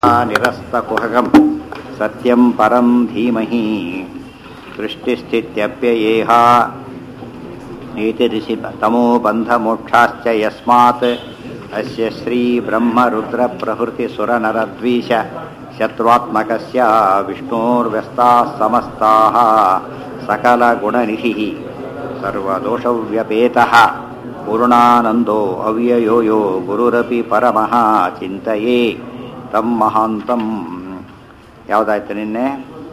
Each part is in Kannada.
निरस्तकुहकं सत्यं परं धीमहि सृष्टिस्थित्यप्ययेहा नीतिरिषि तमो बन्धमोक्षाश्च यस्मात् अस्य श्रीब्रह्मरुद्रप्रभृतिसुरनरद्वीष शत्रुत्मकस्य विष्णोर्व्यस्ताः समस्ताः सकलगुणनिधिः सर्वदोषव्यपेतः पूर्णानन्दो अव्ययो यो ಗುರುರಪಿ ಪರಮಃ ಚಿಂತೆಯೇ ತಮ್ಮ ಮಹಾಂತಂ ಯಾವುದಾಯ್ತು ನಿನ್ನೆ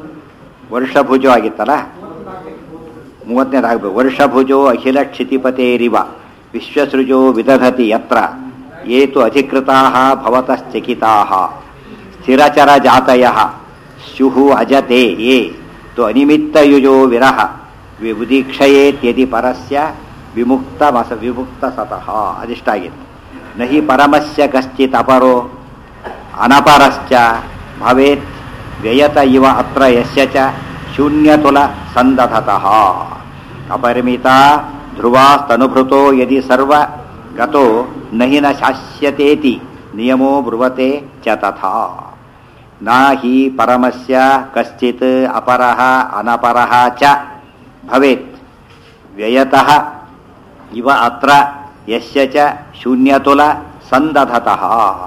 ವರ್ಷಭುಜ ಆಗಿತ್ತಲ್ಲ ಮೂವತ್ತನೇದಾಗಬೇಕು ವರ್ಷಭುಜೋ ಅಖಿಲ ಕ್ಷಿತಿಪತೇರಿವ ವಿಶ್ವಸೃಜೋ ವಿದಧತಿ ಯತ್ರ ಏತು ಅಧಿಕೃತಾ ಭವತಶ್ಚಕಿತಾ ಸ್ಥಿರಚರ ಜಾತಯ ಸ್ಯುಃ ಅಜತೆ ಯೇ ತು ಅನಿಮಿತ್ತಯುಜೋ ವಿರಹ ವಿಬುದೀಕ್ಷಯೇತ್ಯದಿ ಪರಸ್ಯ ವಿಮುಕ್ತ ಮಸ ವಿಮುಕ್ತ ಸತಃ ಅದಿಷ್ಟಾಗಿತ್ತು ನಹಿ ಪರಮಸ್ಯ ಕಶ್ಚಿತ್ ಅಪರೋ ಅನಪರಶ್ಚ ಭವೇತ್ ವ್ಯಯತ ಇವ ಅತ್ರ ಯಸ್ಯ ಚ ಶೂನ್ಯತುಲ ಸಂದಧತಃ ಅಪರಿಮಿತ ಧ್ರುವಾಸ್ತನುಭೃತೋ ಯದಿ ಸರ್ವ ಗತೋ ನಹಿ ನ ಶಾಸ್ಯತೇತಿ ನಿಯಮೋ ಬ್ರುವತೆ ಚ ತಥಾ ನ ಹಿ ಪರಮಸ್ಯ ಕಶ್ಚಿತ್ ಅಪರಃ ಅನಪರಃ ಚ ಭವೇತ್ ವ್ಯಯತಃ ಇವ ಅತ್ರ ಯಸ್ಯ ಚ ಶೂನ್ಯತುಲ ಸಂದಧತಃ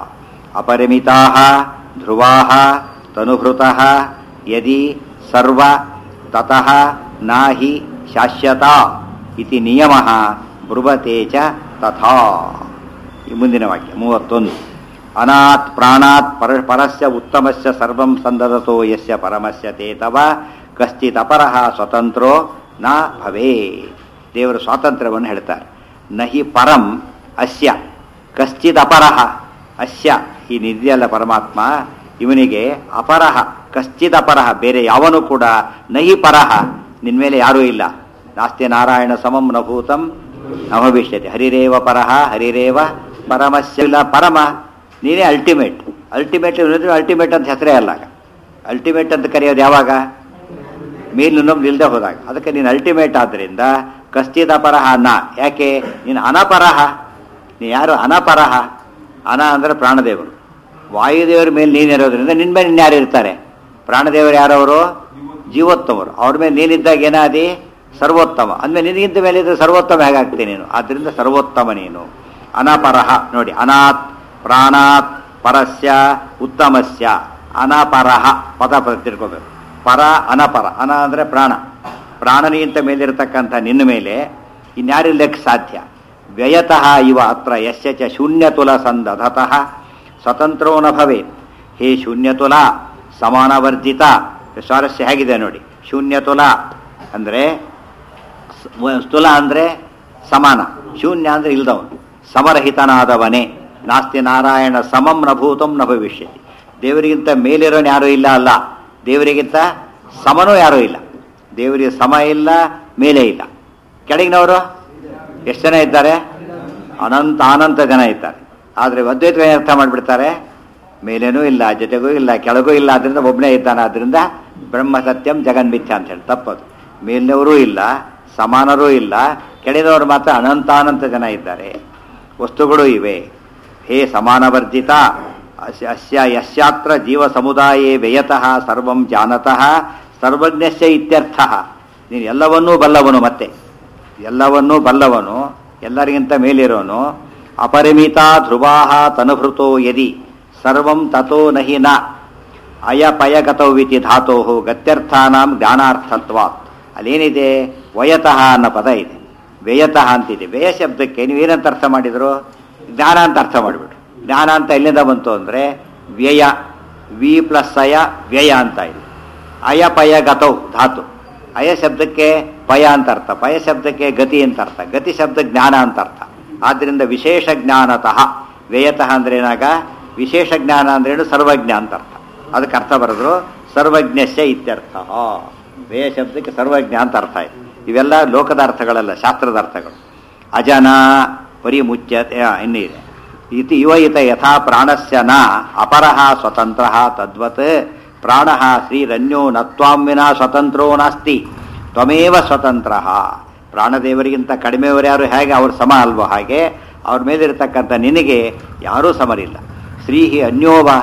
ಅಪರಿಮಿತಾಃ ಧ್ರುವಾಃ ತನುಭೃತಃ ಯದಿ ಸರ್ವ ತತಃ ನಾಹಿ ಶಾಶ್ಯತಾ ಇತಿ ನಿಯಮಃ ಬ್ರುವತೆ ಚ ತಥಾ ಈ ಮುಂದಿನ ವಾಕ್ಯ ಮೂವತ್ತೊಂದು ಅನಾತ್ ಪ್ರಾಣಾತ್ ಪರ ಪರಸ್ಯ ಉತ್ತಮಸ್ಯ ಸರ್ವಂ ಸಂದದತೋ ಯಸ್ಯ ಪರಮಸ್ಯ ತೇ ತವ ಕಶ್ಚಿತ್ ಅಪರಃ ಸ್ವತಂತ್ರೋ ನ ಭವೇ ದೇವರು ಸ್ವಾತಂತ್ರ್ಯವನ್ನು ಹೇಳ್ತಾರೆ ನಹಿ ಪರಂ ಅಸ್ಯ ಕಶ್ಚಿತ್ ಅಪರಃ ಅಸ್ಯ ಈ ನಿಧಿಯಲ್ಲ ಪರಮಾತ್ಮ ಇವನಿಗೆ ಅಪರಹ ಕಶ್ಚಿತ್ ಅಪರಹ ಬೇರೆ ಯಾವನು ಕೂಡ ನಹಿ ಪರಹ ನಿನ್ಮೇಲೆ ಯಾರೂ ಇಲ್ಲ ನಾಸ್ತಿ ನಾರಾಯಣ ಸಮಂ ನಭೂತಂ ನಭವಿಷ್ಯತೆ ಹರಿರೇವ ಪರಹ ಹರಿರೇವ ಪರಮಸ್ಯ ಇಲ್ಲ ಪರಮ ನೀನೇ ಅಲ್ಟಿಮೇಟ್ ಅಲ್ಟಿಮೇಟ್ ಅಲ್ಟಿಮೇಟ್ ಅಂತ ಹೆಸರೇ ಅಲ್ಲ ಅಲ್ಟಿಮೇಟ್ ಅಂತ ಕರೆಯೋದು ಯಾವಾಗ ಮೇಲಿನೊಬ್ಬ ನಿಲ್ದೆ ಹೋದಾಗ ಅದಕ್ಕೆ ನೀನು ಅಲ್ಟಿಮೇಟ್ ಆದ್ದರಿಂದ ಕಶ್ಚಿತ್ ಅಪರಹ ನ ಯಾಕೆ ನೀನು ಅನಪರಹ ನೀ ಯಾರು ಅನಪರಹ ಅನ ಅಂದರೆ ಪ್ರಾಣದೇವರು ವಾಯುದೇವರ ಮೇಲೆ ನೀನಿರೋದ್ರಿಂದ ನಿನ್ನ ಮೇಲೆ ಇನ್ಯಾರು ಇರ್ತಾರೆ ಪ್ರಾಣದೇವರು ಯಾರವರು ಜೀವೋತ್ತಮರು ಅವ್ರ ಮೇಲೆ ನೀನಿದ್ದಾಗ ಏನಾದಿ ಸರ್ವೋತ್ತಮ ಅಂದಮೇಲೆ ನಿನಗಿಂತ ಮೇಲೆ ಇದ್ರೆ ಸರ್ವೋತ್ತಮ ಹೇಗಾಗ್ತೀನಿ ನೀನು ಆದ್ದರಿಂದ ಸರ್ವೋತ್ತಮ ನೀನು ಅನಪರಹ ನೋಡಿ ಅನಾತ್ ಪ್ರಾಣಾತ್ ಪರಸ್ಯ ಉತ್ತಮಸ್ಯ ಅನಪರಹ ಪದ ಪದ ತಿಳ್ಕೋಬೇಕು ಪರ ಅನಪರ ಅನ ಅಂದರೆ ಪ್ರಾಣ ಪ್ರಾಣನಿಗಿಂತ ಮೇಲಿರತಕ್ಕಂಥ ನಿನ್ನ ಮೇಲೆ ಇನ್ಯಾರಿಲ್ಲಕ್ಕೆ ಸಾಧ್ಯ ವ್ಯಯತಃ ಇವ ಅತ್ರ ಯಶ್ಯ ಚ ಶೂನ್ಯತುಲ ಸಂದಧತಃ ಸ್ವತಂತ್ರೋ ನ ಭವೇತ್ ಹೇ ಶೂನ್ಯತುಲ ಸಮಾನವರ್ಜಿತ ಸ್ವಾರಸ್ಯ ಹೇಗಿದೆ ನೋಡಿ ಶೂನ್ಯತುಲ ಅಂದರೆ ತುಲ ಅಂದರೆ ಸಮಾನ ಶೂನ್ಯ ಅಂದರೆ ಇಲ್ದವನು ಸಮರಹಿತನಾದವನೇ ನಾಸ್ತಿ ನಾರಾಯಣ ಸಮಂ ನಭೂತಂ ನ ಭವಿಷ್ಯತಿ ದೇವರಿಗಿಂತ ಮೇಲಿರೋನು ಯಾರೂ ಇಲ್ಲ ಅಲ್ಲ ದೇವರಿಗಿಂತ ಸಮನೂ ಯಾರೂ ಇಲ್ಲ ದೇವರಿಗೆ ಸಮ ಇಲ್ಲ ಮೇಲೆ ಇಲ್ಲ ಕೆಳಗಿನವರು ಎಷ್ಟು ಜನ ಇದ್ದಾರೆ ಅನಂತ ಅನಂತ ಜನ ಇದ್ದಾರೆ ಆದರೆ ಅದ್ವೈತ ಅರ್ಥ ಮಾಡಿಬಿಡ್ತಾರೆ ಮೇಲೇನೂ ಇಲ್ಲ ಜೊತೆಗೂ ಇಲ್ಲ ಕೆಳಗೂ ಇಲ್ಲ ಅದರಿಂದ ಒಬ್ಬನೇ ಇದ್ದಾನೆ ಆದ್ದರಿಂದ ಬ್ರಹ್ಮ ಸತ್ಯಂ ಜಗನ್ಮಿಥ್ಯ ಅಂತ ಹೇಳಿ ತಪ್ಪದು ಮೇಲಿನವರೂ ಇಲ್ಲ ಸಮಾನರೂ ಇಲ್ಲ ಕೆಳಗಿನವರು ಮಾತ್ರ ಅನಂತಾನಂತ ಜನ ಇದ್ದಾರೆ ವಸ್ತುಗಳು ಇವೆ ಹೇ ಸಮಾನವರ್ಜಿತ ಅಸ್ಯ ಯಶ್ಯಾತ್ರ ಜೀವ ಸಮುದಾಯೇ ವ್ಯಯತಃ ಸರ್ವಂ ಜಾನತಃ ಸರ್ವಜ್ಞಸ್ಯ ಇತ್ಯರ್ಥ ನೀನು ಎಲ್ಲವನ್ನೂ ಬಲ್ಲವನು ಮತ್ತೆ ಎಲ್ಲವನ್ನೂ ಬಲ್ಲವನು ಎಲ್ಲರಿಗಿಂತ ಮೇಲಿರೋನು ಅಪರಿಮಿತ ಧ್ರುವಾಹ ತನುಭೃತೋ ಯದಿ ಸರ್ವಂ ತಥೋ ನಹಿ ನ ಅಯಪಯಗತವಿತಿ ಧಾತೋ ಗತ್ಯರ್ಥಾನಾಂ ಜ್ಞಾನಾರ್ಥತ್ವಾತ್ ಅಲ್ಲೇನಿದೆ ವಯತಃ ಅನ್ನೋ ಪದ ಇದೆ ವ್ಯಯತಃ ಅಂತಿದೆ ವ್ಯಯ ಶಬ್ದಕ್ಕೆ ನೀವೇನಂತ ಅರ್ಥ ಮಾಡಿದ್ರು ಜ್ಞಾನ ಅಂತ ಅರ್ಥ ಮಾಡಿಬಿಟ್ರು ಜ್ಞಾನ ಅಂತ ಎಲ್ಲಿಂದ ಬಂತು ಅಂದರೆ ವ್ಯಯ ವಿ ಪ್ಲಸ್ ಅಯ ವ್ಯಯ ಅಂತ ಇದೆ ಅಯಪಯ ಗತೌ ಧಾತು ಅಯ ಶಬ್ದಕ್ಕೆ ಪಯ ಅಂತ ಅರ್ಥ ಪಯ ಶಬ್ದಕ್ಕೆ ಗತಿ ಅಂತ ಅರ್ಥ ಗತಿ ಶಬ್ದ ಜ್ಞಾನ ಅಂತ ಅರ್ಥ ಆದ್ದರಿಂದ ವಿಶೇಷ ಜ್ಞಾನತಃ ವ್ಯಯತಃ ಅಂದ್ರೆ ಏನಾಗ ವಿಶೇಷ ಜ್ಞಾನ ಅಂದ್ರೇನು ಸರ್ವಜ್ಞ ಅಂತ ಅರ್ಥ ಅದಕ್ಕೆ ಅರ್ಥ ಬರೆದ್ರು ಸರ್ವಜ್ಞಸ್ಯ ಇತ್ಯರ್ಥ ವ್ಯಯ ಶಬ್ದಕ್ಕೆ ಸರ್ವಜ್ಞ ಅಂತ ಅರ್ಥ ಇದೆ ಇವೆಲ್ಲ ಲೋಕದ ಅರ್ಥಗಳಲ್ಲ ಶಾಸ್ತ್ರದ ಅರ್ಥಗಳು ಅಜನ ಪರಿ ಮುಚ್ಯತೆ ಇನ್ನಿದೆ ಇತಿ ಇವ ಇತ ಯಥಾ ಪ್ರಾಣಸ್ಯ ನ ಅಪರಃ ಸ್ವತಂತ್ರ ತದ್ವತ್ ಪ್ರಾಣ ಶ್ರೀರನ್ಯೋ ನತ್ವಾಂವಿನ ಸ್ವತಂತ್ರೋ ನಾಸ್ತಿ ತ್ವಮೇವ ಸ್ವತಂತ್ರ ಪ್ರಾಣದೇವರಿಗಿಂತ ಕಡಿಮೆಯವರು ಯಾರು ಹೇಗೆ ಅವ್ರು ಸಮ ಅಲ್ವೋ ಹಾಗೆ ಅವ್ರ ಮೇಲಿರ್ತಕ್ಕಂಥ ನಿನಗೆ ಯಾರೂ ಸಮರಿಲ್ಲ ಶ್ರೀಹಿ ಅನ್ಯೋವ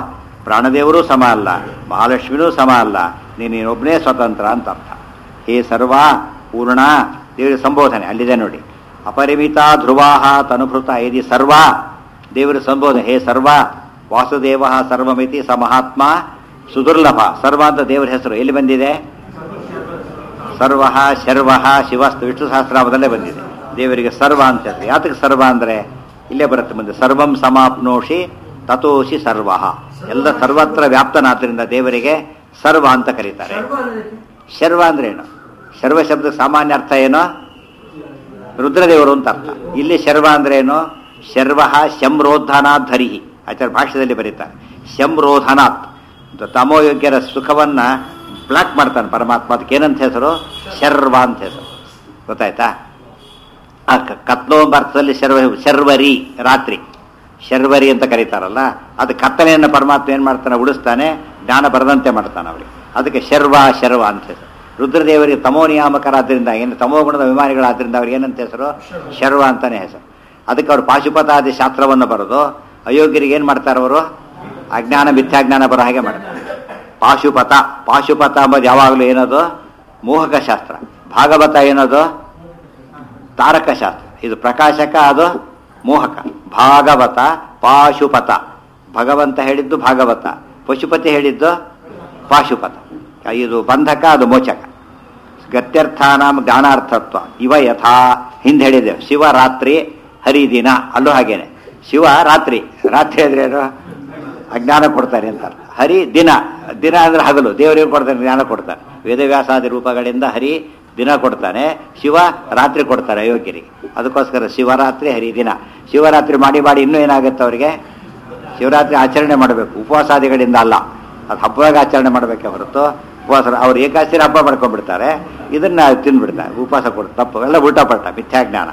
ಪ್ರಾಣದೇವರು ಸಮ ಅಲ್ಲ ಮಹಾಲಕ್ಷ್ಮಿನೂ ಸಮ ಅಲ್ಲ ನೀನು ನೀನೊಬ್ಬನೇ ಸ್ವತಂತ್ರ ಅಂತ ಅರ್ಥ ಹೇ ಸರ್ವ ಪೂರ್ಣ ದೇವರ ಸಂಬೋಧನೆ ಅಲ್ಲಿದೆ ನೋಡಿ ಅಪರಿಮಿತ ಧ್ರುವಾಹ ತನುಭೃತ ಇದಿ ಸರ್ವ ದೇವರ ಸಂಬೋಧನೆ ಹೇ ಸರ್ವ ವಾಸುದೇವ ಸರ್ವಮಿತಿ ಸ ಮಹಾತ್ಮ ಸುದುರ್ಲಭ ಸರ್ವ ಅಂತ ದೇವರ ಹೆಸರು ಎಲ್ಲಿ ಬಂದಿದೆ ಸರ್ವ ಶರ್ವ ಶಿವಸ್ತು ವಿಷ್ಣು ಸಹಸ್ರಾಮದಲ್ಲೇ ಬಂದಿದೆ ದೇವರಿಗೆ ಸರ್ವ ಅಂತ ಹೆಸರು ಯಾತಕ್ಕೆ ಸರ್ವ ಅಂದರೆ ಇಲ್ಲೇ ಬರುತ್ತೆ ಮುಂದೆ ಸರ್ವಂ ಸಮಾಪ್ನೋಷಿ ತಥೋಷಿ ಸರ್ವ ಎಲ್ಲ ಸರ್ವತ್ರ ವ್ಯಾಪ್ತನಾದ್ರಿಂದ ದೇವರಿಗೆ ಸರ್ವ ಅಂತ ಕರೀತಾರೆ ಶರ್ವ ಅಂದ್ರೆ ಏನು ಶರ್ವ ಶಬ್ದ ಸಾಮಾನ್ಯ ಅರ್ಥ ಏನು ರುದ್ರದೇವರು ಅಂತ ಅರ್ಥ ಇಲ್ಲಿ ಶರ್ವ ಅಂದ್ರೆ ಏನು ಶರ್ವ ಶಂರೋಧನಾತ್ ಧರಿಹಿ ಆಚಾರ್ಯ ಭಾಷ್ಯದಲ್ಲಿ ಬರೀತಾರೆ ಶಂರೋಧನಾತ್ ತಮೋಯೋಗ್ಯರ ಸುಖವನ್ನ ಬ್ಲಾಕ್ ಮಾಡ್ತಾನೆ ಪರಮಾತ್ಮ ಅದಕ್ಕೆ ಏನಂತ ಹೆಸರು ಶರ್ವ ಅಂತ ಹೆಸರು ಗೊತ್ತಾಯ್ತಾ ಆ ಕ- ಕತ್ಲೋ ಎಂಬ ಅರ್ಥದಲ್ಲಿ ಶರ್ವ ಶರ್ವರಿ ರಾತ್ರಿ ಶರ್ವರಿ ಅಂತ ಕರೀತಾರಲ್ಲ ಅದು ಕತ್ತಲೆಯನ್ನು ಪರಮಾತ್ಮ ಏನು ಮಾಡ್ತಾನೆ ಉಡಿಸ್ತಾನೆ ಜ್ಞಾನ ಬರದಂತೆ ಮಾಡ್ತಾನೆ ಅವರಿಗೆ ಅದಕ್ಕೆ ಶರ್ವ ಶರ್ವ ಅಂತ ಹೆಸರು ರುದ್ರದೇವರಿಗೆ ತಮೋ ನಿಯಾಮಕರಾದ್ರಿಂದ ಏನು ತಮೋ ಗುಣದ ಅಭಿಮಾನಿಗಳಾದ್ರಿಂದ ಅವ್ರಿಗೆ ಏನಂತ ಹೆಸರು ಶರ್ವ ಅಂತಾನೆ ಹೆಸರು ಅದಕ್ಕೆ ಅವರು ಪಾಶುಪತಾದಿ ಶಾಸ್ತ್ರವನ್ನು ಬರೆದು ಅಯೋಗ್ಯರಿಗೆ ಏನು ಮಾಡ್ತಾರೆ ಅವರು ಅಜ್ಞಾನ ಮಿಥ್ಯಾಜ್ಞಾನ ಬರೋ ಹಾಗೆ ಮಾಡ್ತಾರೆ ಪಾಶುಪತ ಪಾಶುಪತ ಅಂಬೋದು ಯಾವಾಗಲೂ ಏನದು ಮೋಹಕ ಶಾಸ್ತ್ರ ಭಾಗವತ ಏನದು ತಾರಕ ಶಾಸ್ತ್ರ ಇದು ಪ್ರಕಾಶಕ ಅದು ಮೋಹಕ ಭಾಗವತ ಪಾಶುಪತ ಭಗವಂತ ಹೇಳಿದ್ದು ಭಾಗವತ ಪಶುಪತಿ ಹೇಳಿದ್ದು ಪಾಶುಪತ ಇದು ಬಂಧಕ ಅದು ಮೋಚಕ ಗತ್ಯರ್ಥಾನಾಮ ಜ್ಞಾನಾರ್ಥತ್ವ ಇವ ಯಥಾ ಹಿಂದೆ ಹೇಳಿದ್ದೇವೆ ಶಿವರಾತ್ರಿ ಹರಿದಿನ ಅಲ್ಲೂ ಹಾಗೇನೆ ಶಿವ ರಾತ್ರಿ ರಾತ್ರಿ ಅಂದ್ರೆ ಏನು ಅಜ್ಞಾನ ಕೊಡ್ತಾರೆ ಅಂತ ಅರ್ಥ. ಹರಿ ದಿನ ದಿನ ಅಂದ್ರೆ ಹಗಲು ದೇವರಿಗೆ ಕೊಡ್ತಾನೆ ಜ್ಞಾನ ಕೊಡ್ತಾನೆ ವೇದವ್ಯಾಸಾದಿ ರೂಪಗಳಿಂದ ಹರಿ ದಿನ ಕೊಡ್ತಾನೆ ಶಿವ ರಾತ್ರಿ ಕೊಡ್ತಾರೆ ಅಯೋಗ್ಯರಿಗೆ ಅದಕ್ಕೋಸ್ಕರ ಶಿವರಾತ್ರಿ ಹರಿ ದಿನ ಶಿವರಾತ್ರಿ ಮಾಡಿ ಮಾಡಿ ಇನ್ನೂ ಏನಾಗುತ್ತೆ ಅವರಿಗೆ ಶಿವರಾತ್ರಿ ಆಚರಣೆ ಮಾಡಬೇಕು ಉಪವಾಸಾದಿಗಳಿಂದ ಅಲ್ಲ ಅದು ಹಬ್ಬದಾಗ ಆಚರಣೆ ಮಾಡಬೇಕೆ ಹೊರತು ಉಪವಾಸ ಅವ್ರು ಏಕಾಸ್ತಿನ ಹಬ್ಬ ಮಾಡ್ಕೊಂಡ್ಬಿಡ್ತಾರೆ ಇದನ್ನ ತಿಂದ್ಬಿಡ್ತಾರೆ ಉಪವಾಸ ಕೊಡು ತಪ್ಪು ಎಲ್ಲ ಉಲ್ಟಾ ಪಲ್ಟ ಮಿಥ್ಯಾಜ್ಞಾನ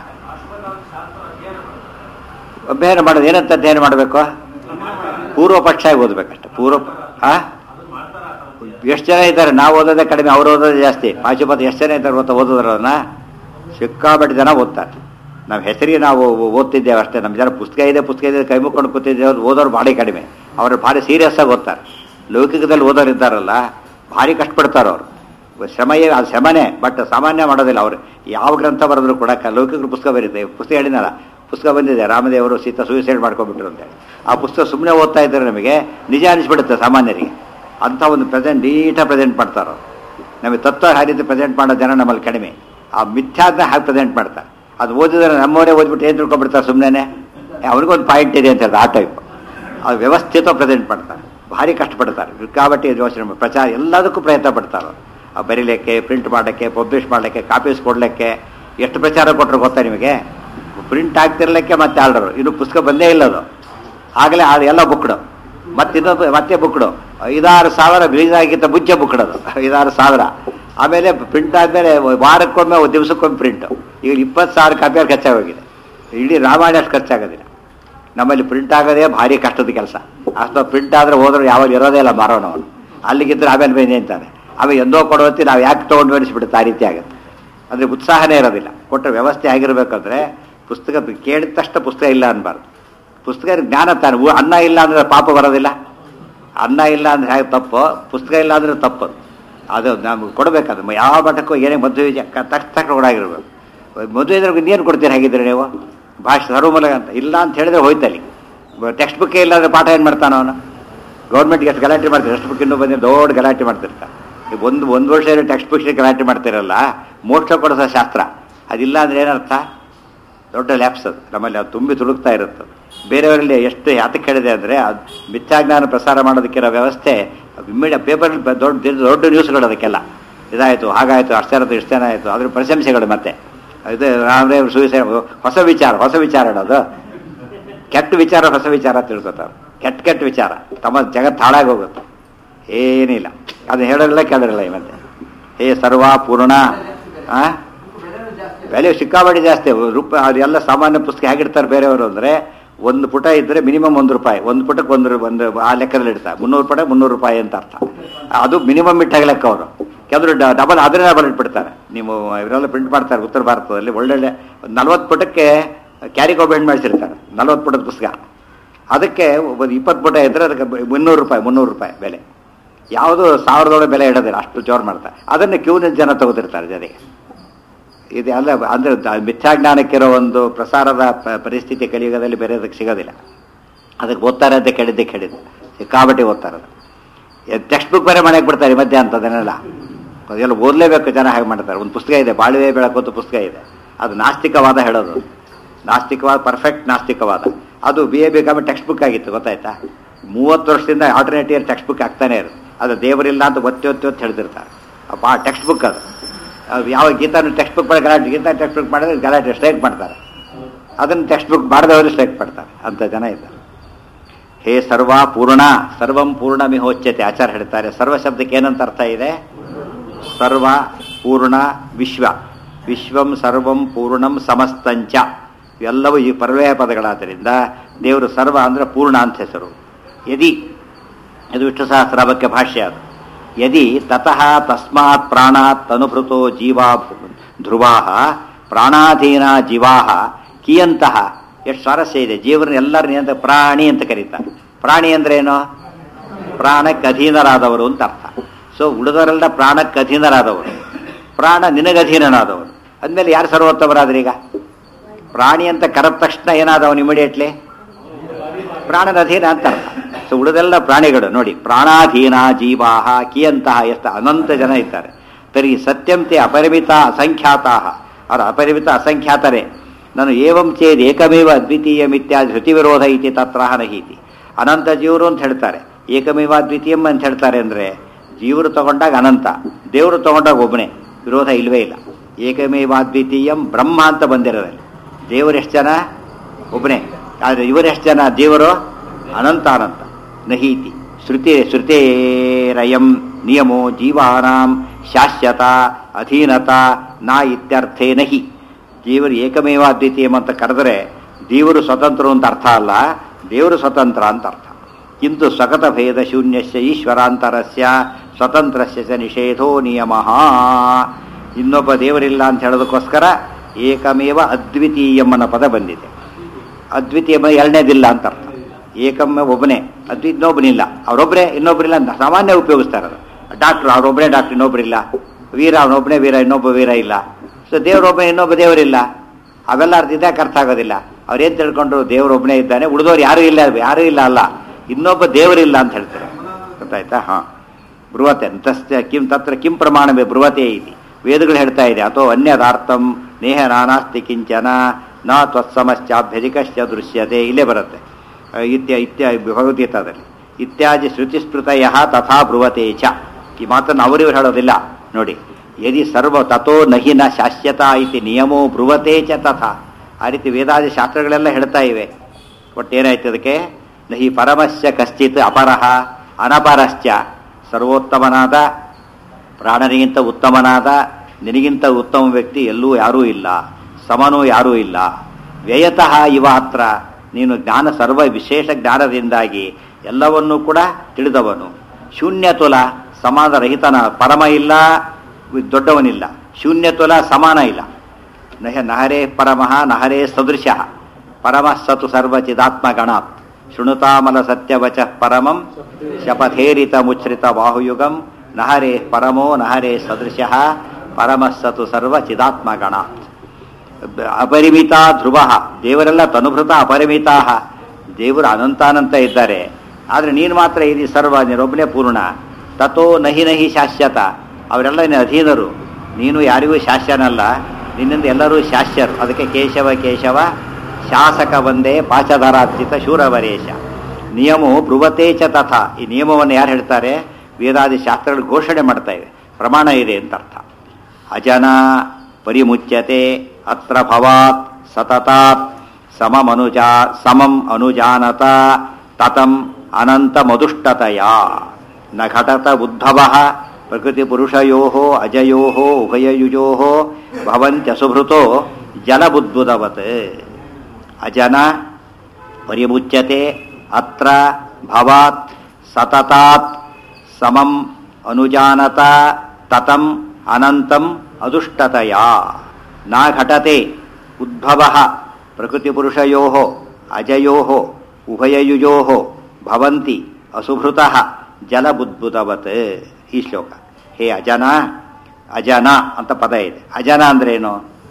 ಅಧ್ಯಯನ ಮಾಡೋದು ಏನಂತ ಅಧ್ಯಯನ ಮಾಡಬೇಕು ಪೂರ್ವ ಪಕ್ಷ ಓದ್ಬೇಕಷ್ಟೆ ಪೂರ್ವ ಆ ಎಷ್ಟು ಜನ ಇದ್ದಾರೆ ನಾವು ಓದೋದೇ ಕಡಿಮೆ ಅವ್ರು ಓದೋದೇ ಜಾಸ್ತಿ ಪಾಶುಪತ ಎಷ್ಟು ಜನ ಇದ್ದಾರೆ ಗೊತ್ತಾ ಓದೋದ್ರನ್ನ ಸಿಕ್ಕಾಪಟ್ಟೆ ಜನ ಓದ್ತಾರೆ ನಾವು ಹೆಸರಿಗೆ ನಾವು ಓದ್ತಿದ್ದೇವೆ ಅಷ್ಟೇ ನಮ್ಮ ಜನ ಪುಸ್ತಕ ಇದೆ ಪುಸ್ತಕ ಇದೆ ಕೈ ಮುಕ್ಕೊಂಡು ಕೂತಿದ್ದೇವೆ ಅದು ಓದೋರು ಭಾರಿ ಕಡಿಮೆ ಅವರು ಭಾರಿ ಸೀರಿಯಸ್ ಆಗಿ ಓದ್ತಾರೆ ಲೌಕಿಕದಲ್ಲಿ ಓದೋರು ಇದ್ದಾರಲ್ಲ ಭಾರಿ ಕಷ್ಟಪಡ್ತಾರೆ ಅವರು ಶ್ರಮ ಏ- ಅದು ಶ್ರಮನೇ ಬಟ್ ಸಾಮಾನ್ಯ ಮಾಡೋದಿಲ್ಲ ಅವರು ಯಾವ ಗ್ರಂಥ ಬರೆದ್ರು ಕೂಡ ಕ- ಲೌಕಿಕ ಪುಸ್ತಕ ಬರೀತಾರೆ ಪುಸ್ತಕ ಹೇಳಿದ್ನಲ್ಲ ಪುಸ್ತಕ ಬಂದಿದೆ ರಾಮದೇವರು ಸೀತಾ ಸೂಸೈಡ್ ಮಾಡ್ಕೊಂಡ್ಬಿಟ್ರು ಅಂತೇಳಿ ಆ ಪುಸ್ತಕ ಸುಮ್ಮನೆ ಓದ್ತಾ ಇದ್ದಾರೆ ನಮಗೆ ನಿಜ ಅನಿಸ್ಬಿಡುತ್ತೆ ಸಾಮಾನ್ಯರಿಗೆ ಅಂಥ ಒಂದು ಪ್ರೆಸೆಂಟ್ ನೀಟಾಗಿ ಪ್ರೆಸೆಂಟ್ ಮಾಡ್ತಾರೆ ಅವ್ರು. ನಮಗೆ ತತ್ವ ಆ ರೀತಿ ಪ್ರೆಸೆಂಟ್ ಮಾಡೋ ಜನ ನಮ್ಮಲ್ಲಿ ಕಡಿಮೆ ಆ ಮಿಥ್ಯಾದ್ನ ಹಾಗೆ ಪ್ರೆಸೆಂಟ್ ಮಾಡ್ತಾರೆ ಅದು ಓದಿದ್ರೆ ನಮ್ಮವರೇ ಓದ್ಬಿಟ್ಟು ಏನು ತಿಳ್ಕೊಂಡ್ಬಿಡ್ತಾರೆ ಸುಮ್ಮನೆ ಅವ್ರಿಗೊಂದು ಪಾಯಿಂಟ್ ಇದೆ ಅಂತ ಹೇಳಿದ್ರೆ ಆ ಟೈಪ್ ಅದು ವ್ಯವಸ್ಥಿತ ಪ್ರೆಸೆಂಟ್ ಮಾಡ್ತಾರೆ ಭಾರಿ ಕಷ್ಟಪಡ್ತಾರೆ ಸಿಕ್ಕಾಬಟ್ಟೆ ಯೋಚನೆ ಮಾಡಿ- ಪ್ರಚಾರ ಎಲ್ಲದಕ್ಕೂ ಪ್ರಯತ್ನ ಪಡ್ತಾರೆ ಅವ್ರು. ಆ ಬರೀಲಿಕ್ಕೆ ಪ್ರಿಂಟ್ ಮಾಡೋಕ್ಕೆ ಪಬ್ಲಿಷ್ ಮಾಡಲಿಕ್ಕೆ ಕಾಪೀಸ್ ಕೊಡಲಿಕ್ಕೆ ಎಷ್ಟು ಪ್ರಚಾರ ಕೊಟ್ಟರು ಗೊತ್ತಾ ನಿಮಗೆ ಪ್ರಿಂಟ್ ಆಗ್ತಿರ್ಲಿಕ್ಕೆ ಮತ್ತೆ ಆರ್ಡರು ಇನ್ನು ಪುಸ್ತಕ ಬಂದೇ ಇಲ್ಲ ಅದು ಆಗಲೇ ಅದು ಎಲ್ಲ ಬುಕ್ಡು ಮತ್ತೆ ಇನ್ನೊಂದು ಮತ್ತೆ ಬುಕ್ಡು ಐದಾರು ಸಾವಿರ ರಿಲೀಸ್ ಆಗಿದ್ದ ಮುಂಚೆ ಬುಕ್ಡದು ಐದಾರು ಸಾವಿರ ಆಮೇಲೆ ಪ್ರಿಂಟ್ ಆದಮೇಲೆ ವಾರಕ್ಕೊಮ್ಮೆ ಒಂದು ದಿವಸಕ್ಕೊಮ್ಮೆ ಪ್ರಿಂಟು ಈಗ ಇಪ್ಪತ್ತು ಸಾವಿರ ಕಾಪಿಯಲ್ಲಿ ಖರ್ಚಾಗೋಗಿದೆ ಇಡೀ ರಾಮಾಯಣ ಅಷ್ಟು ಖರ್ಚಾಗೋದಿಲ್ಲ ನಮ್ಮಲ್ಲಿ ಪ್ರಿಂಟ್ ಆಗೋದೇ ಭಾರಿ ಕಷ್ಟದ ಕೆಲಸ ಅಷ್ಟು ಪ್ರಿಂಟ್ ಆದರೆ ಹೋದ್ರೆ ಯಾವಾಗ ಇರೋದೇ ಇಲ್ಲ ಮಾರೋಣ ಅವನು ಅಲ್ಲಿಗಿದ್ರೆ ಆಮೇಲೆ ಬೇನೆ ಅಂತಾನೆ ಆಮೇಲೆ ಎಂದೋ ಕೊಡೋತಿ ನಾವು ಯಾಕೆ ತೊಗೊಂಡು ಬೆಳೆಸ್ಬಿಡುತ್ತೆ ಆ ರೀತಿ ಆಗುತ್ತೆ ಅಂದರೆ ಉತ್ಸಾಹನೇ ಇರೋದಿಲ್ಲ ಕೊಟ್ಟ ವ್ಯವಸ್ಥೆ ಆಗಿರ್ಬೇಕಂದ್ರೆ ಪುಸ್ತಕ ಕೇಳಿದ ತಕ್ಷಣ ಪುಸ್ತಕ ಇಲ್ಲ ಅನ್ಬಾರ್ದು ಪುಸ್ತಕ ಜ್ಞಾನ ತಾನೆ ಊ- ಅನ್ನ ಇಲ್ಲ ಅಂದ್ರೆ ಪಾಪ ಬರೋದಿಲ್ಲ ಅನ್ನ ಇಲ್ಲ ಅಂದ್ರೆ ಹೇಗೆ ತಪ್ಪು ಪುಸ್ತಕ ಇಲ್ಲ ಅಂದ್ರೆ ತಪ್ಪು ಅದು ನಮ್ಗೆ ಕೊಡಬೇಕಾದ್ರೆ ಮ- ಯಾವ ಮಠಕ್ಕೂ ಏನೇ ಮದುವೆ ತಕ್ಷಣ ತಕ್ಷಣ ಕೊಡಾಗಿರ್ಬೇಕು ಮದುವೆ ಇದ್ರೆ ಇನ್ನೇನು ಕೊಡ್ತೀರಿ ಹಾಗಿದ್ರೆ ನೀವು ಭಾಷೆ ಸರ್ವಮೂಲ ಅಂತ ಇಲ್ಲ ಅಂತ ಹೇಳಿದ್ರೆ ಹೋಯ್ತಲ್ಲಿ ಟೆಕ್ಸ್ಟ್ ಬುಕ್ಕೇ ಇಲ್ಲ ಅಂದ್ರೆ ಪಾಠ ಏನು ಮಾಡ್ತಾನ ಅವನು ಗೌರ್ಮೆಂಟ್ಗೆ ಎಷ್ಟು ಗಲಾಟೆ ಮಾಡ್ತಾರೆ ಟೆಕ್ಸ್ಟ್ ಬುಕ್ ಇನ್ನೂ ಬಂದು ದೊಡ್ಡ ಗಲಾಟೆ ಮಾಡ್ತಿರ್ತಾರೆ ಈಗ ಒಂದು ಒಂದು ವರ್ಷ ಟೆಕ್ಸ್ಟ್ ಬುಕ್ ಗಲಾಟೆ ಮಾಡ್ತಿರಲ್ಲ ಮೋಕ್ಷ ಕೊಡಿಸೋ ಶಾಸ್ತ್ರ ಅದಿಲ್ಲ ಅಂದ್ರೆ ಏನರ್ಥ ದೊಡ್ಡ ಲ್ಯಾಪ್ಸ್ ಅದು ನಮ್ಮಲ್ಲಿ ಅದು ತುಂಬಿ ತುಳುಕ್ತಾ ಇರುತ್ತೆ ಬೇರೆಯವರಲ್ಲಿ ಎಷ್ಟು ಯಾತಕ್ಕೆ ಹೇಳಿದೆ ಅಂದರೆ ಅದು ಮಿಥ್ಯಾಜ್ಞಾನ ಪ್ರಸಾರ ಮಾಡೋದಕ್ಕಿರೋ ವ್ಯವಸ್ಥೆ ಇಮ್ಮಿಡಿಯ ಪೇಪರ್ ದೊಡ್ಡ ದೊಡ್ಡ ನ್ಯೂಸ್ಗಳು ಅದಕ್ಕೆಲ್ಲ ಇದಾಯಿತು ಹಾಗಾಯಿತು ಅಷ್ಟಾಯಿತು ಇಷ್ಟು ಜನ ಆಯಿತು ಅದ್ರ ಪ್ರಶಂಸೆಗಳು ಮತ್ತೆ ಇದು ರಾಮದೇವ್ ಸೂಸೈಡ್ ಹೊಸ ವಿಚಾರ ಹೊಸ ವಿಚಾರ ಅದು ಕೆಟ್ಟ ವಿಚಾರ ಹೊಸ ವಿಚಾರ ತಿಳ್ಕೊತಾರೆ ಕೆಟ್ಟ ಕೆಟ್ಟ ವಿಚಾರ ತಮ್ಮ ಜಗತ್ತು ಹಾಳಾಗಿ ಹೋಗುತ್ತೆ ಏನಿಲ್ಲ ಅದು ಹೇಳೋರಿಲ್ಲ ಕೇಳೋರಿಲ್ಲ ಈ ಮತ್ತೆ ಹೇ ಸರ್ವ ಪೂರ್ಣ ಆ ಬೆಲೆ ಸಿಕ್ಕಾಬಡಿ ಜಾಸ್ತಿ ರೂಪ ಅದೆಲ್ಲ ಸಾಮಾನ್ಯ ಪುಸ್ತಕ ಹೇಗಿಡ್ತಾರೆ ಬೇರೆಯವರು ಅಂದರೆ ಒಂದು ಪುಟ ಇದ್ದರೆ ಮಿನಿಮಮ್ ಒಂದು ರೂಪಾಯಿ ಒಂದು ಪುಟಕ್ಕೆ ಒಂದು ರೂ- ಒಂದು ಆ ಲೆಕ್ಕದಲ್ಲಿ ಇಡ್ತಾರೆ ಮುನ್ನೂರು ಪುಟ ಮುನ್ನೂರು ರೂಪಾಯಿ ಅಂತ ಅರ್ಥ ಅದು ಮಿನಿಮಮ್ ಇಟ್ಟಾಗ ಲೆಕ್ಕ ಅವರು ಕೆಲವರು ಡಬಲ್ ಅದನ್ನೇ ಡಬಲ್ ಇಟ್ಬಿಡ್ತಾರೆ ನೀವು ಇವರೆಲ್ಲ ಪ್ರಿಂಟ್ ಮಾಡ್ತಾರೆ ಉತ್ತರ ಭಾರತದಲ್ಲಿ ಒಳ್ಳೊಳ್ಳೆ ನಲ್ವತ್ತು ಪುಟಕ್ಕೆ ಕ್ಯಾರಿ ಗೋಬೆಂಡ್ ಮಾಡಿಸಿರ್ತಾರೆ ನಲ್ವತ್ತು ಪುಟದ ಪುಸ್ತಕ ಅದಕ್ಕೆ ಒಂದು ಇಪ್ಪತ್ತು ಪುಟ ಇದ್ದರೆ ಅದಕ್ಕೆ ಮುನ್ನೂರು ರೂಪಾಯಿ ಮುನ್ನೂರು ರೂಪಾಯಿ ಬೆಲೆ ಯಾವುದು ಸಾವಿರದೊಳಗೆ ಬೆಲೆ ಇಡೋದಿಲ್ಲ ಅಷ್ಟು ಜೋರು ಮಾಡ್ತಾರೆ ಅದನ್ನು ಕ್ಯೂನ ಜನ ತಗೋತಿರ್ತಾರೆ ಜೊತೆಗೆ ಇದು ಅಲ್ಲ ಅಂದರೆ ಮಿಥ್ಯಾಜ್ಞಾನಕ್ಕಿರೋ ಒಂದು ಪ್ರಸಾರದ ಪ- ಪರಿಸ್ಥಿತಿ ಕಲಿಯುಗದಲ್ಲಿ ಬೇರೆದಕ್ಕೆ ಸಿಗೋದಿಲ್ಲ ಅದಕ್ಕೆ ಓದ್ತಾರೆ ಅಂತ ಕೇಳಿದ್ದೆ ಕೇಳಿದ್ದು ಸಿಕ್ಕಾಬಟ್ಟಿ ಓದ್ತಾರೆ ಅದು ಟೆಕ್ಸ್ಟ್ ಬುಕ್ ಬೇರೆ ಮನೆಗೆ ಬಿಡ್ತಾರೆ ಈ ಮಧ್ಯ ಅಂತದನ್ನೆಲ್ಲ ಅದೆಲ್ಲ ಓದಲೇಬೇಕು ಜನ ಹಾಗೆ ಮಾಡ್ತಾರೆ ಒಂದು ಪುಸ್ತಕ ಇದೆ ಬಾಳುವೆ ಬೆಳಕು ಪುಸ್ತಕ ಇದೆ ಅದು ನಾಸ್ತಿಕವಾದ ಹೇಳೋದು ನಾಸ್ತಿಕವಾದ ಪರ್ಫೆಕ್ಟ್ ನಾಸ್ತಿಕವಾದ ಅದು ಬಿ ಎ ಬೇಕಾದ್ರೆ ಟೆಕ್ಸ್ಟ್ ಬುಕ್ ಆಗಿತ್ತು ಗೊತ್ತಾಯ್ತಾ ಮೂವತ್ತು ವರ್ಷದಿಂದ ಆಲ್ಟರ್ನೇಟಿವ್ ಟೆಕ್ಸ್ಟ್ ಬುಕ್ ಆಗ್ತಾನೆ ಇರೋದು ಅದು ದೇವರಿಲ್ಲ ಅಂತ ಒತ್ತಿ ಒತ್ತಿ ಒತ್ತಿ ಹೇಳ್ತಿರ್ತಾರೆ ಅಪ್ಪ ಆ ಟೆಕ್ಸ್ಟ್ ಬುಕ್ ಅದು ಅದು ಯಾವ ಗೀತಾನು ಟೆಕ್ಸ್ಟ್ ಬುಕ್ ಮಾಡಿ ಗಲಾಟೆ ಗೀತಾ ಟೆಕ್ಸ್ಟ್ ಬುಕ್ ಮಾಡಿದ್ರೆ ಗಲಾಟೆ ಸ್ಟ್ರೈಕ್ ಮಾಡ್ತಾರೆ ಅದನ್ನು ಟೆಕ್ಸ್ಟ್ ಬುಕ್ ಮಾಡಿದವರು ಸ್ಟ್ರೈಕ್ ಮಾಡ್ತಾರೆ ಅಂಥ ಜನ ಇದ್ದಾರೆ ಹೇ ಸರ್ವ ಪೂರ್ಣ ಸರ್ವಂ ಪೂರ್ಣ ಮಿಹೋಚ್ಯತೆ ಆಚಾರ ಹೇಳ್ತಾರೆ ಸರ್ವ ಶಬ್ದಕ್ಕೆ ಏನಂತ ಅರ್ಥ ಇದೆ ಸರ್ವ ಪೂರ್ಣ ವಿಶ್ವ ವಿಶ್ವಂ ಸರ್ವಂ ಪೂರ್ಣಂ ಸಮಸ್ತಂಚ ಇವೆಲ್ಲವೂ ಈ ಪರ್ವಯ ಪದಗಳಾದ್ದರಿಂದ ದೇವರು ಸರ್ವ ಅಂದರೆ ಪೂರ್ಣ ಅಂತ ಹೆಸರು ಯದಿ ಇದು ವಿಷ್ಣು ಸಹಸ್ರಾಮಕ್ಕೆ ಭಾಷ್ಯ ಅದು ಯದಿ ತತಃ ತಸ್ಮಾತ್ ಪ್ರಾಣಾತ್ ಅನುಭೃತೋ ಜೀವಾ ಧ್ರುವಾ ಪ್ರಾಣಾಧೀನ ಜೀವಾ ಕಿಯಂತಹ ಎಷ್ಟು ಸ್ವಾರಸ್ಯ ಇದೆ ಜೀವನ ಎಲ್ಲರ ನಿಯಂತ್ರ ಪ್ರಾಣಿ ಅಂತ ಕರೀತಾರೆ ಪ್ರಾಣಿ ಅಂದ್ರೇನು ಪ್ರಾಣಕ್ಕೆ ಅಧೀನರಾದವರು ಅಂತ ಅರ್ಥ ಸೊ ಉಳಿದವರೆಲ್ಲ ಪ್ರಾಣಕ್ಕೆ ಅಧೀನರಾದವರು ಪ್ರಾಣ ನಿನಗಧೀನನಾದವರು ಅಂದಮೇಲೆ ಯಾರು ಸರ್ವೋತ್ತಮರಾದ್ರೀಗ ಪ್ರಾಣಿ ಅಂತ ಕರೆದ ತಕ್ಷಣ ಏನಾದವನು ಇಮಿಡಿಯೇಟ್ಲಿ ಪ್ರಾಣನ ಅಧೀನ ಅಂತ ಅರ್ಥ ಸೊ ಉಳಿದೆಲ್ಲ ಪ್ರಾಣಿಗಳು ನೋಡಿ ಪ್ರಾಣಾಧೀನ ಜೀವಾಹ ಕಿಯಂತಹ ಎಷ್ಟು ಅನಂತ ಜನ ಇದ್ದಾರೆ ತರಿ ಸತ್ಯಂತೆ ಅಪರಿಮಿತ ಅಸಂಖ್ಯಾತಾ ಅವರ ಅಪರಿಮಿತ ಅಸಂಖ್ಯಾತರೇ ನಾನು ಏವಂ ಚೇದ್ ಏಕಮೇವ ಅದ್ವಿತೀಯಂ ಇತ್ಯಾದಿ ಶ್ರುತಿ ವಿರೋಧ ಇತಿ ತತ್ರ ನಹೀತಿ ಅನಂತ ಜೀವರು ಅಂತ ಹೇಳ್ತಾರೆ ಏಕಮೇವ ಅದ್ವಿತೀಯಂ ಅಂತ ಹೇಳ್ತಾರೆ ಅಂದರೆ ಜೀವರು ತಗೊಂಡಾಗ ಅನಂತ ದೇವರು ತಗೊಂಡಾಗ ಒಬ್ಬನೇ ವಿರೋಧ ಇಲ್ವೇ ಇಲ್ಲ ಏಕಮೇವ ಅದ್ವಿತೀಯಂ ಬ್ರಹ್ಮ ಅಂತ ಬಂದಿರೋದಲ್ಲಿ ದೇವರು ಎಷ್ಟು ಜನ ಒಬ್ಬನೇ ಆದರೆ ಇವರೆಷ್ಟು ಜನ ದೇವರು ಅನಂತ ಅನಂತ ನಹೀತಿ ಶ್ರುತಿ ಶ್ರುತೇರಯಂ ನಿಯಮೋ ಜೀವಾನಾಂ ಶಾಶ್ವತ ಅಧೀನತ ನಾ ಇತ್ಯರ್ಥೇ ನಹಿ ಜೀವರು ಏಕಮೇವ ಅದ್ವಿತೀಯಂ ಅಂತ ಕರೆದರೆ ದೇವರು ಸ್ವತಂತ್ರ ಅಂತ ಅರ್ಥ ಅಲ್ಲ ದೇವರು ಸ್ವತಂತ್ರ ಅಂತ ಅರ್ಥ ಕಿಂತು ಸ್ವಗತ ಭೇದ ಶೂನ್ಯಸ್ಯ ಈಶ್ವರಾಂತರಸ್ಯ ಸ್ವತಂತ್ರಸ್ಯ ಚ ನಿಷೇಧೋ ನಿಯಮ ಇನ್ನೊಬ್ಬ ದೇವರಿಲ್ಲ ಅಂತ ಹೇಳೋದಕ್ಕೋಸ್ಕರ ಏಕಮೇವ ಅದ್ವಿತೀಯಂ ಅನ್ನೋ ಪದ ಬಂದಿದೆ ಅದ್ವಿತೀಯ ಎರಡನೇದಿಲ್ಲ ಅಂತ ಅರ್ಥ ಏಕಮ್ಮ ಒಬ್ಬನೇ ಅದ್ವಿ ಇನ್ನೊಬ್ಬನಿಲ್ಲ ಅವರೊಬ್ಬರೇ ಇನ್ನೊಬ್ಬರಿಲ್ಲ ಅಂತ ಸಾಮಾನ್ಯ ಉಪಯೋಗಿಸ್ತಾರೆ ಅದು ಡಾಕ್ಟ್ರು ಅವರೊಬ್ಬನೇ ಡಾಕ್ಟ್ರ್ ಇನ್ನೊಬ್ಬರಿಲ್ಲ ವೀರ ಅವನೊಬ್ಬನೇ ವೀರ ಇನ್ನೊಬ್ಬ ವೀರ ಇಲ್ಲ ಸೊ ದೇವರೊಬ್ಬನೇ ಇನ್ನೊಬ್ಬ ದೇವರಿಲ್ಲ ಅವೆಲ್ಲ ಅರ್ಥ ಇದಕ್ಕೆ ಅರ್ಥ ಆಗೋದಿಲ್ಲ ಅವ್ರೇನು ತಿಳ್ಕೊಂಡ್ರು ದೇವರೊಬ್ಬನೇ ಇದ್ದಾನೆ ಉಳಿದವ್ರು ಯಾರೂ ಇಲ್ಲ ಯಾರೂ ಇಲ್ಲ ಅಲ್ಲ ಇನ್ನೊಬ್ಬ ದೇವರಿಲ್ಲ ಅಂತ ಹೇಳ್ತಾರೆ ಗೊತ್ತಾಯ್ತಾ ಹಾಂ ಬೃಹತೆ ತಸ್ಯ ಕಿಂ ತತ್ರ ಕಿಂ ಪ್ರಮಾಣವೇ ಬೃಹತೆ ಇದೆ ವೇದಗಳು ಹೇಳ್ತಾ ಇದೆ ಅಥವಾ ಅನ್ಯದಾರ್ಥಂ ನೇಹ ನಾನಾಸ್ತಿ ಕಿಂಚನ ನ ತ್ವತ್ಸಮಶ್ಚಾಭ್ಯಧಿಕಶ್ಚ ದೃಶ್ಯತೆ ಇಲ್ಲೇ ಬರುತ್ತೆ ಆ, ಇತ್ಯ ಇತ್ಯ ಭಗವದ್ಗೀತಾದಲ್ಲಿ ಇತ್ಯಾದಿ ಶ್ರುತಿಸ್ಮೃತಯ ತಥಾ ಬ್ರುವತೆ ಚ ಈ ಮಾತನ್ನು ಅವರಿವ್ರು ಹೇಳೋದಿಲ್ಲ ನೋಡಿ ಯದಿ ಸರ್ವ ತಥೋ ನಹಿ ನ ಶಾಶ್ಯತ ಇತಿ ನಿಯಮೋ ಬ್ರುವತೆ ಚ ತಥಾ ಆ ರೀತಿ ವೇದಾದಿ ಶಾಸ್ತ್ರಗಳೆಲ್ಲ ಹೇಳ್ತಾ ಇವೆ ಒಟ್ಟೇನಾಯ್ತು ಅದಕ್ಕೆ ನಹಿ ಪರಮಸ್ಯ ಕಶ್ಚಿತ್ ಅಪರಃ ಅನಪರಶ್ಚ ಸರ್ವೋತ್ತಮನಾದ ಪ್ರಾಣನಿಗಿಂತ ಉತ್ತಮನಾದ ನಿನಗಿಂತ ಉತ್ತಮ ವ್ಯಕ್ತಿ ಎಲ್ಲೂ ಯಾರೂ ಇಲ್ಲ ಸಮನೂ ಯಾರೂ ಇಲ್ಲ ವ್ಯಯತಃ ಇವ ಹತ್ರ ನೀನು ಜ್ಞಾನ ಸರ್ವ ವಿಶೇಷ ಜ್ಞಾನದಿಂದಾಗಿ ಎಲ್ಲವನ್ನೂ ಕೂಡ ತಿಳಿದವನು ಶೂನ್ಯತುಲ ಸಮಾನರಹಿತನ ಪರಮ ಇಲ್ಲ ದೊಡ್ಡವನಿಲ್ಲ ಶೂನ್ಯತುಲ ಸಮಾನ ಇಲ್ಲ ನಹ ನಹರೇ ಪರಮಃ ನಹರೇ ಸದೃಶ ಪರಮಃ ಸತು ಸರ್ವಚಿದಾತ್ಮಗಣಾತ್ ಶೃಣುತಾಮಲ ಸತ್ಯವಚ ಪರಮಂ ಶಪಥೇರಿತ ಮುಚ್ರಿತ ಬಾಹುಯುಗಂ ನಹರೇ ಪರಮೋ ನಹರೇ ಸದೃಶ ಪರಮಃ ಸತು ಸರ್ವಚಿದಾತ್ಮಗಣಾತ್ ಅಪರಿಮಿತ ಧ್ರುವ ದೇವರೆಲ್ಲ ತನುಭೃತ ಅಪರಿಮಿತಾ ದೇವರು ಅನಂತಾನಂತ ಇದ್ದಾರೆ ಆದರೆ ನೀನು ಮಾತ್ರ ಇಲ್ಲಿ ಸರ್ವ ನೀನೊಬ್ಬನೇ ಪೂರ್ಣ ತಥೋ ನಹಿ ನಹಿ ಶಾಶ್ವತ ಅವರೆಲ್ಲ ನಿನ್ನ ಅಧೀನರು ನೀನು ಯಾರಿಗೂ ಶಾಸ್ಯನಲ್ಲ ನಿನ್ನಿಂದ ಎಲ್ಲರೂ ಶಾಸ್ಯರು ಅದಕ್ಕೆ ಕೇಶವ ಕೇಶವ ಶಾಸಕ ಒಂದೇ ಪಾಚಧರಾರ್ಚಿತ ಶೂರವರೇಶ ನಿಯಮೋ ಬ್ರುವತೇ ಚ ತಥಾ ಈ ನಿಯಮವನ್ನು ಯಾರು ಹೇಳ್ತಾರೆ ವೇದಾದಿ ಶಾಸ್ತ್ರಗಳು ಘೋಷಣೆ ಮಾಡ್ತಾ ಇವೆ ಪ್ರಮಾಣ ಇದೆ ಅಂತ ಅರ್ಥ ಅಜನ ಪರಿಮುಚ್ಯತೆ ಅತ್ರ ಭವಾತ್ ಸತತಾತ್ ಸಮಮನುಜಾ ಸಮಂ ಅನುಜಾನತ ತತಂ ಅನಂತಮದುಷ್ಟತಯ ನ ಘಟತ ಉದ್ಭವ ಪ್ರಕೃತಿ ಪುರುಷಯೋ ಅಜಯೋ ಉಭಯಯುಜೋ ಭವಂತ್ಯಸುಭೃತೋ ಜಲಬುದ್ಬುದವತ್ ಅಜನ ಪರಿಮುಚ್ಯತೆ ಅತ್ರ ಭವಾತ್ ಸತತಾತ್ ಸಮಂ ಅನುಜಾನತ ತತಂ ಅನಂತಂ ಅದುಷ್ಟತಯ ನ ಘಟತೆ ಉದ್ಭವ ಪ್ರಕೃತಿಪುರುಷಯೋ ಅಜಯೋ ಉಭಯಯುಜೋ ಭವಂತಿ ಅಸುಭೃತ ಜಲಬುದ್ಭುತವತ್ ಈ ಶ್ಲೋಕ ಹೇ ಅಜನ ಅಜನ ಅಂತ ಪದ ಇದೆ ಅಜನ ಅಂದ್ರೇನು